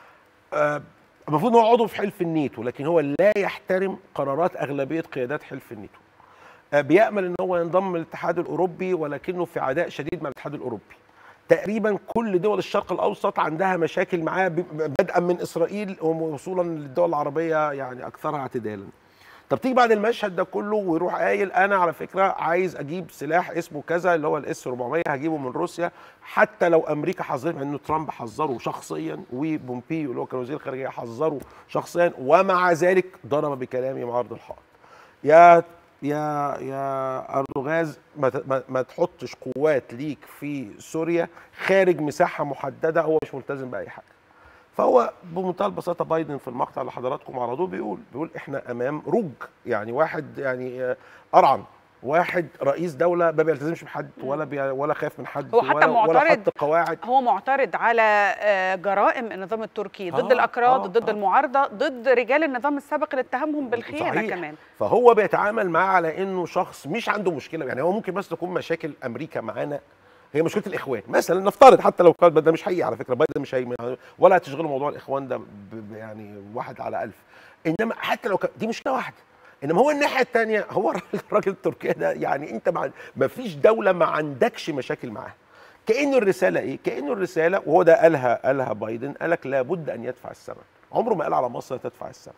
آه، المفروض ان هو عضو في حلف الناتو لكن هو لا يحترم قرارات اغلبيه قيادات حلف الناتو آه، بيامل ان هو ينضم للاتحاد الاوروبي ولكنه في عداء شديد مع الاتحاد الاوروبي تقريبا كل دول الشرق الاوسط عندها مشاكل معاه ب- بدءا من اسرائيل ووصولا للدول العربيه يعني اكثرها اعتدالا طب تيجي بعد المشهد ده كله ويروح قايل انا على فكره عايز اجيب سلاح اسمه كذا اللي هو الاس 400 هجيبه من روسيا حتى لو امريكا حذرت مع انه ترامب حذره شخصيا وبومبيو اللي هو كان وزير الخارجيه حذره شخصيا ومع ذلك ضرب بكلامه معارض الحائط يا يا يا اردوغاز ما, ت- ما, ما تحطش قوات ليك في سوريا خارج مساحه محدده هو مش ملتزم باي حاجه فهو بمنتهى البساطه بايدن في المقطع اللي حضراتكم عرضوه بيقول بيقول احنا امام رج يعني واحد يعني آه، قرعن واحد رئيس دوله ما بيلتزمش بحد ولا بي ولا خايف من حد هو حتى ولا, ولا معترض حط قواعد هو معترض على آه، جرائم النظام التركي ضد آه، الاكراد آه، ضد آه. المعارضه ضد رجال النظام السابق اللي اتهمهم بالخيانه صحيح. كمان فهو بيتعامل معاه على انه شخص مش عنده مشكله يعني هو ممكن بس تكون مشاكل امريكا معانا هي مشكله الاخوان مثلا نفترض حتى لو كان ده مش حقيقي على فكره بايدن مش هي ولا هتشغلوا موضوع الاخوان ده ب- ب- يعني واحد على ألف انما حتى لو كان دي مشكله واحده انما هو الناحيه الثانيه هو الراجل- الراجل تركيا ده يعني انت مع ما فيش دوله ما عندكش مشاكل معاها كانه الرساله ايه كانه الرساله وهو ده قالها قالها بايدن قال لك لابد ان يدفع الثمن عمره ما قال على مصر تدفع الثمن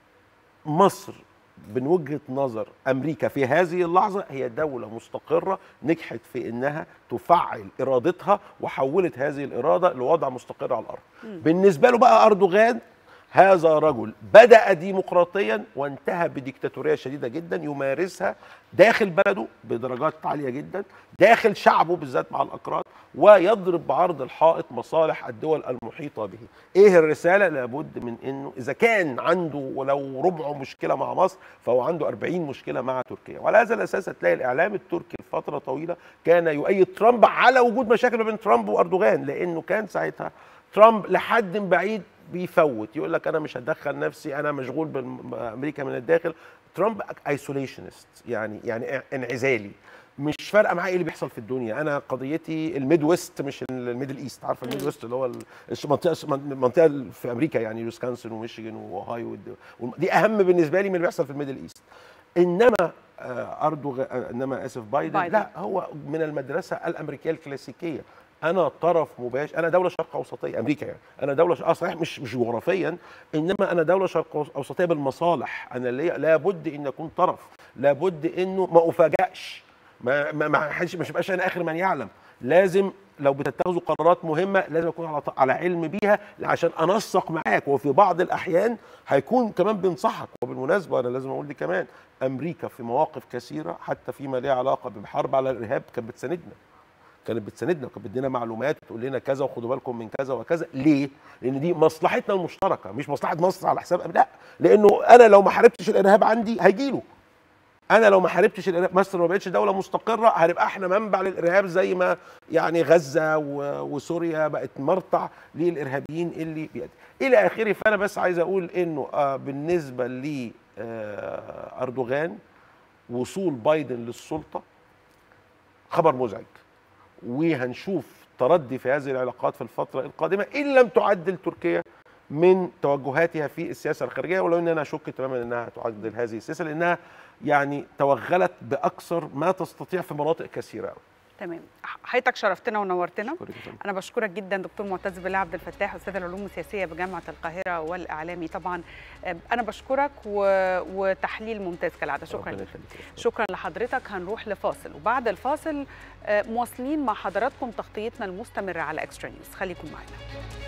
مصر من وجهه نظر امريكا في هذه اللحظه هي دوله مستقره نجحت في انها تفعل ارادتها وحولت هذه الاراده لوضع مستقر على الارض. بالنسبه له بقى اردوغان هذا رجل بدا ديمقراطيا وانتهى بديكتاتوريه شديده جدا يمارسها داخل بلده بدرجات عاليه جدا داخل شعبه بالذات مع الاكراد ويضرب بعرض الحائط مصالح الدول المحيطه به ايه الرساله لابد من انه اذا كان عنده ولو ربع مشكله مع مصر فهو عنده 40 مشكله مع تركيا وعلى هذا الاساس هتلاقي الاعلام التركي لفتره طويله كان يؤيد ترامب على وجود مشاكل ما بين ترامب واردوغان لانه كان ساعتها ترامب لحد بعيد بيفوت يقول لك انا مش هدخل نفسي انا مشغول بامريكا من الداخل ترامب ايسوليشنست يعني يعني انعزالي مش فارقه معايا ايه اللي بيحصل في الدنيا انا قضيتي الميد ويست مش الميدل ايست عارفه الميد ويست اللي هو ال- المنطقه المنطقه في امريكا يعني ويسكونسن وميشيغان واوهايو والد- دي اهم بالنسبه لي من اللي بيحصل في الميدل ايست انما آه، اردوغ آه، انما اسف بايدن, بايدن. لا هو من المدرسه الامريكيه الكلاسيكيه انا طرف مباشر انا دوله شرق اوسطيه امريكا يعني انا دوله ش... اه صحيح مش مش جغرافيا انما انا دوله شرق اوسطيه بالمصالح انا لي... لابد ان اكون طرف لابد انه ما افاجئش ما ما ما حدش مش يبقاش انا اخر من يعلم لازم لو بتتخذوا قرارات مهمه لازم اكون على على علم بيها عشان انسق معاك وفي بعض الاحيان هيكون كمان بينصحك وبالمناسبه انا لازم اقول دي كمان امريكا في مواقف كثيره حتى فيما ليه علاقه بحرب على الارهاب كانت بتساندنا كانت بتساندنا وكانت بتدينا معلومات وتقول لنا كذا وخدوا بالكم من كذا وكذا ليه؟ لان دي مصلحتنا المشتركه مش مصلحه مصر على حساب لا لانه انا لو ما حاربتش الارهاب عندي هيجي له انا لو ما حاربتش الارهاب مصر ما بقتش دوله مستقره هنبقى احنا منبع للارهاب زي ما يعني غزه و- وسوريا بقت مرتع للارهابيين اللي بيأتي. الى اخره فانا بس عايز اقول انه آه بالنسبه ل آه اردوغان وصول بايدن للسلطه خبر مزعج وهنشوف تردي في هذه العلاقات في الفتره القادمه ان لم تعدل تركيا من توجهاتها في السياسه الخارجيه ولو ان انا اشك تماما انها تعدل هذه السياسه لانها يعني توغلت باكثر ما تستطيع في مناطق كثيره قوي تمام حضرتك شرفتنا ونورتنا شكرا جزيلا. انا بشكرك جدا دكتور معتز بالله عبد الفتاح استاذ العلوم السياسيه بجامعه القاهره والاعلامي طبعا انا بشكرك و... وتحليل ممتاز كالعاده شكرا ربنا لك يخليك. شكرا لحضرتك هنروح لفاصل وبعد الفاصل آه، مواصلين مع حضراتكم تغطيتنا المستمره على اكسترا نيوز خليكم معنا